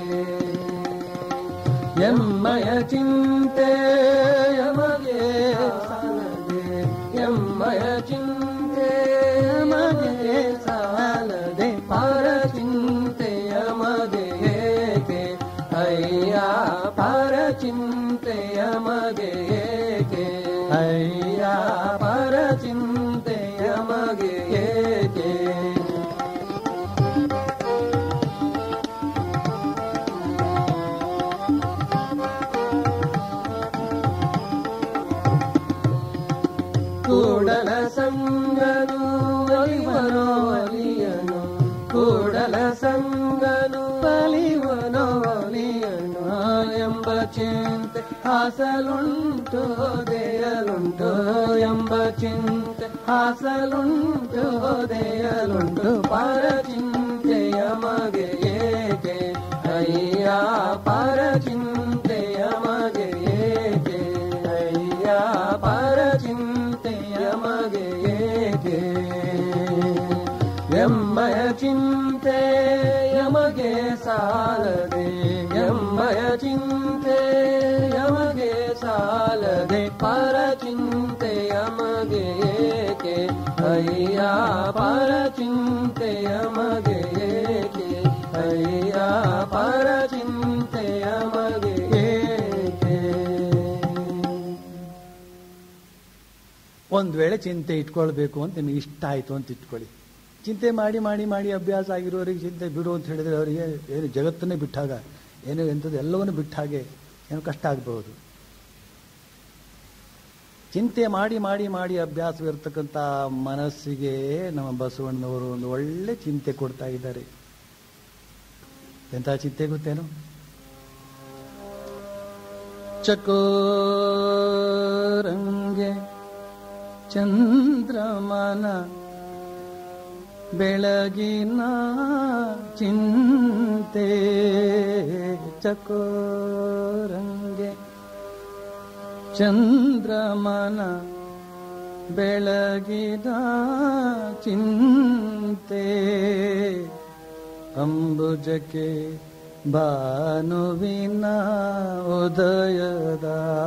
ಎಮ್ಮಯ ಚಿಂತೆಯ ಮಗೆ ಸಾಲದೆ ಎಮ್ಮಯ ಚಿಂತೆಯ ಮಗೆ ಸಾಲದೆ ಪರ ಚಿಂತೆಯ ಮಗೆ ಏಕೆ ಅಯ್ಯ ಪರ ಚಿಂತೆಯ ಮಗೆ ಏಕೆ ಅಯ್ಯ ಪರ ಚಿಂತೆಯ ಮಗೆ ಏಕೆ ಕೂಡಲ ಸಂಗನು ಒಲಿವನೋ ಒಲಿಯನು ಕೂಡಲ ಸಂಗನು ಒಲಿವನೋ ಒಲಿಯನು ಎಂಬ ಚಿಂತೆ ಹಾಸಲುಂಟು ದೇಯಲುಂಟು ಎಂಬ ಚಿಂತೆ ಹಾಸಲುಂಟು ದೇಯಲುಂಟು ಪರ ಚಿಂತೆಯ ಮಗೆ ಏಕೆ ಅಯ್ಯ ಪರ ಚಿಂತೆಯ ಮಗೆ ಏಕೆ ಅಯ್ಯ ಪರ ಚಿಂತೆಯ ಮಗೆ ಏಕೆ ಎಮ್ಮಯ ಚಿಂತೆ ಯಮಗೆ ಸಾಲದೆ ಎಮ್ಮಯ ಚಿಂತೆ ಯಮಗೆ ಸಾಲದೆ ಪರ ಚಿಂತೆ ಯಮಗೆ ಏಕೆ ಅಯ್ಯ ಪರ ಚಿಂತೆ ಯಮಗೆ ಏಕೆ ಅಯ್ಯ ಪರ ಚಿಂತೆ ಯಮಗೆ ಏಕೆ ಒಂದು ವೇಳೆ ಚಿಂತೆ ಇಟ್ಕೊಳ್ಬೇಕು ಅಂತ ನಿಮಗೆ ಇಷ್ಟ ಆಯಿತು ಅಂತ ಇಟ್ಕೊಳ್ಳಿ ಚಿಂತೆ ಮಾಡಿ ಮಾಡಿ ಮಾಡಿ ಅಭ್ಯಾಸ ಆಗಿರೋರಿಗೆ ಚಿಂತೆ ಬಿಡು ಅಂತ ಹೇಳಿದ್ರೆ ಅವರಿಗೆ ಏನು ಜಗತ್ತನ್ನೇ ಬಿಟ್ಟಾಗ ಏನು ಎಂಥದ್ದು ಎಲ್ಲವನ್ನೂ ಬಿಟ್ಟ ಹಾಗೆ ಏನು ಕಷ್ಟ ಆಗಬಹುದು ಚಿಂತೆ ಮಾಡಿ ಮಾಡಿ ಮಾಡಿ ಅಭ್ಯಾಸವಿರ್ತಕ್ಕಂಥ ಮನಸ್ಸಿಗೆ ನಮ್ಮ ಬಸವಣ್ಣನವರು ಒಂದು ಒಳ್ಳೆ ಚಿಂತೆ ಕೊಡ್ತಾ ಇದ್ದಾರೆ ಎಂಥ ಚಿಂತೆ ಗೊತ್ತೇನು ಚಕೋರಂಗೆ ಚಂದ್ರಮನ ಬೆಳಗಿನ ಚಿಂತೆ ಚಕೋರಂಗೆ ಚಂದ್ರಮನ ಬೆಳಗಿನ ಚಿಂತೆ ಅಂಬುಜಕ್ಕೆ ಭಾನುವಿನ ಉದಯದ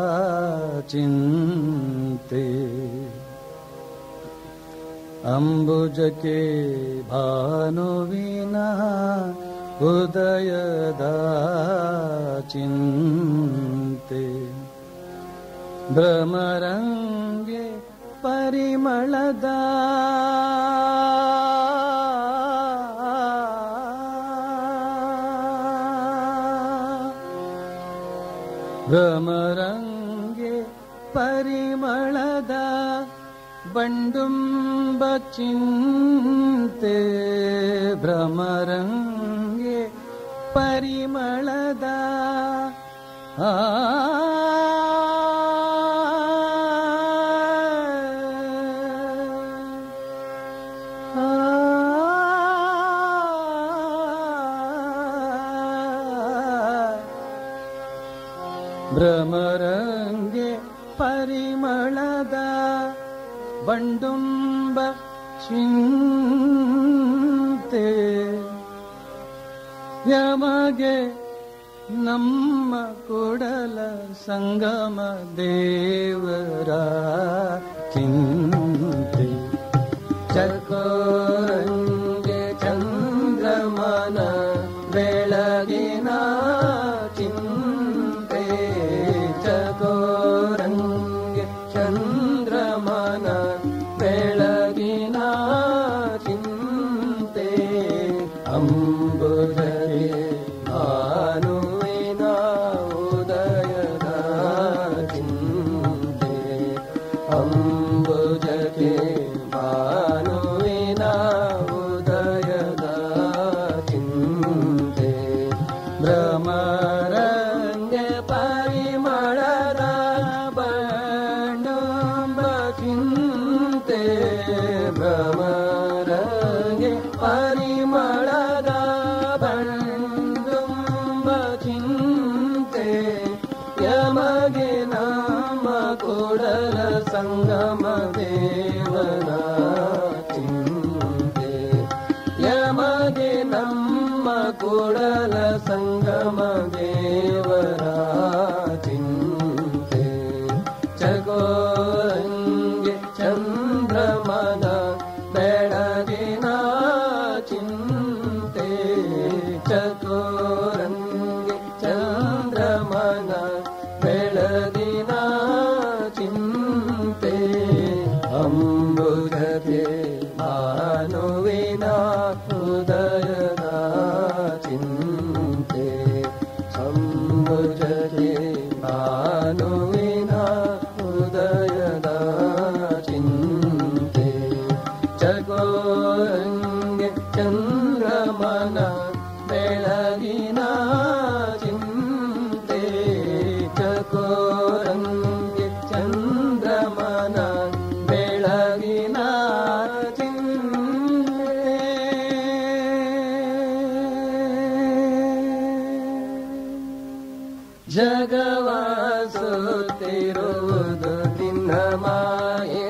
ಚಿಂತೆ ಅಂಬುಜಕ್ಕೆ ಭಾನುವಿನ ಉದಯದ ಚಿಂತೆ ಭ್ರಮರಂಗೆ ಪರಿಮಳದ ಭ್ರಮರಂಗೆ ಪರಿಮಳದ ಬಂಡುಂಬ ಚಿಂತೆ ಭ್ರಮರಂಗೆ ಪರಿಮಳದ ಆ ಭ್ರಮರಂಗೆ ಪರಿಮಳದ ಬಂಡುಂಬ ಚಿಂತೆ ಯಮಗೆ ನಮ್ಮ ಕೊಡಲ ಸಂಗಮ ದೇವರ ಚಿಂತೆ ಚಕೋರಂಗೆ ಚಂದ್ರಮನ ಬೆಳಗಿನ ಚಿಂತೆ ಚಕೋರಂಗೆ ಚಂದ್ರಮನ ಬೆಳಗಿನ ಚಿಂತೆ ಅಂಬುಧರೆ ಭಾನುವಿನ ಉದಯದ ಚಿಂತೆ ಅಂಬುಜಕ್ಕೆ ಭಾನುವಿನ ಉದಯದ ಚಿಂತೆ ಭ್ರಮರಂಗೆ ಪರಿಮಳದ ಬಣ್ಣಂಬ ಚಿಂತೆ ಭ್ರಮರಂಗೆ ಪರಿಮಳದ ಬಣ್ಣಂಬ ಚಿಂತೆ ಯಮಗೆ ನಮ್ಮ ಕೊಡಲ ಸಂಗಮ ದೇವನ ಚಿಂತೆ ಯಮಗೆ ನಮ್ಮ ಕೊಡಲ ಸಂಗಮ ದೇವರ ಚಿಂತೆ ಚಗೋರಂಗೆ ಚಂದ್ರಮನ ಬೆಳಗಿನ ಚಿಂತೆ ಚಕೋರಂಗೆ ಚಂದ್ರಮನ ಬೆಳಗಿನ ಚಿಂತೆ ಅಂಬುಜತೆ ಭಾನುವಿನ ಉದಯದ ಚಿಂತೆ ಅಂಬುಜತೆ ಭಾನುವಿನ ಉದಯದ ಚಿಂತೆ ಚಕೋರಂಗೆ ಚಂದ್ರಮನ ಬೆಳಗಿನ ಚಿಂತೆ ಚಕೋರಂಗೆ ಚಂದ್ರಮನ ಬೆಳಗಿನ ಚಿಂತೆ ಜಗವಾಸುತ್ತಿರುವುದು ನಿನ್ನ ಮಾಯೆ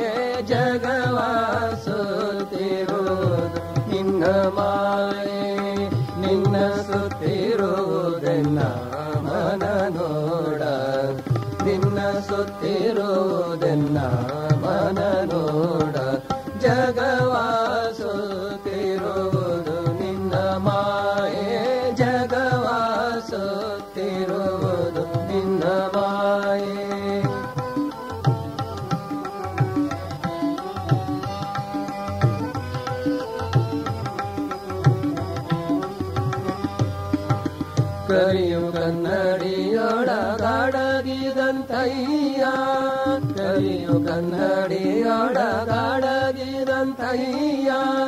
ಜಗವಾಸುತ್ತಿರುವುದು ನಿನ್ನ ಮಾಯೆ ನಿನ್ನ ಸುತ್ತಿರುವುದೆನ್ನ ಮನ ನೋಡ ನಿನ್ನ ಸುತ್ತಿರುವುದೆನ್ನ ಮನ ನೋಡ ಜಗವಾಸುತ್ತಿರುವುದು ನಿನ್ನ ಮಾಯೆ ಜಗವಾಸುತ್ತಿರುವುದು ನಿನ್ನ ಮಾಯೆ ಕರಿಯು ಕನ್ನಡಿಯೊಳಗಾಡಗಿದಂತಯ್ಯ ಕರಿಯು ಕನ್ನಡಿಯೊಳಗಾಡಗಿದಂತಯ್ಯ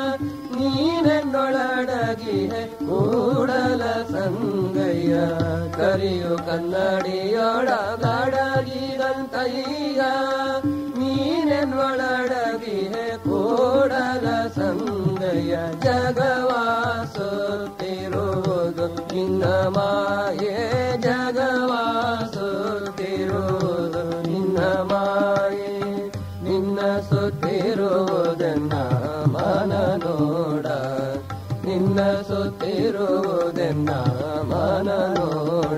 ನೀನೆನ್ನೊಳಡಗಿಹೆ ಕೂಡಲ ಸಂಗಯ್ಯ ಕರಿಯು ಕನ್ನಡಿಯೊಳಗಾಡಗಿದಂತಯ್ಯ ನೀನೆನ್ನೊಳಡಗಿಹೆ ಕೂಡಲ ಸಂಗಯ್ಯ ಜಗವಾಸುತ್ತಿರುವುದು ನಿನ್ನ ಮಾಯೆ ಜಗವಾಸುತ್ತಿರುವುದು ನಿನ್ನ ಮಾಯೆ ನಿನ್ನ ಸುತ್ತಿರುವುದನ್ನ ಮನ ನೋಡ ನಿನ್ನ ಸುತ್ತಿರುವುದನ್ನ ಮನ ನೋಡ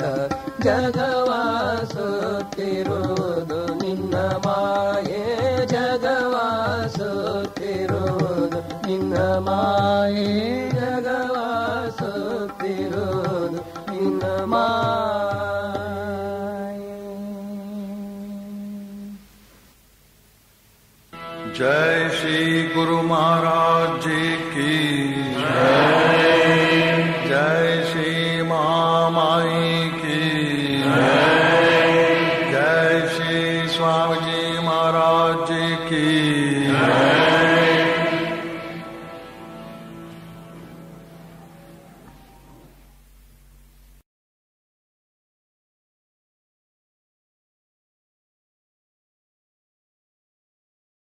ಜಗವಾಸುತ್ತಿರುವುದು ನಿನ್ನ ಮಾಯೆ ಜಗವಾಸುತ್ತಿರುವುದು ನಿನ್ನ ಮಾಯೆ ಜಗವಾಸುತ್ತಿರುವುದು ನಿನ್ನ ಮಾಯೆ जय श्री गुरु महाराज जी की जय जय श्री महामाई की जय जय श्री स्वामी जी महाराज जी की ಜೈ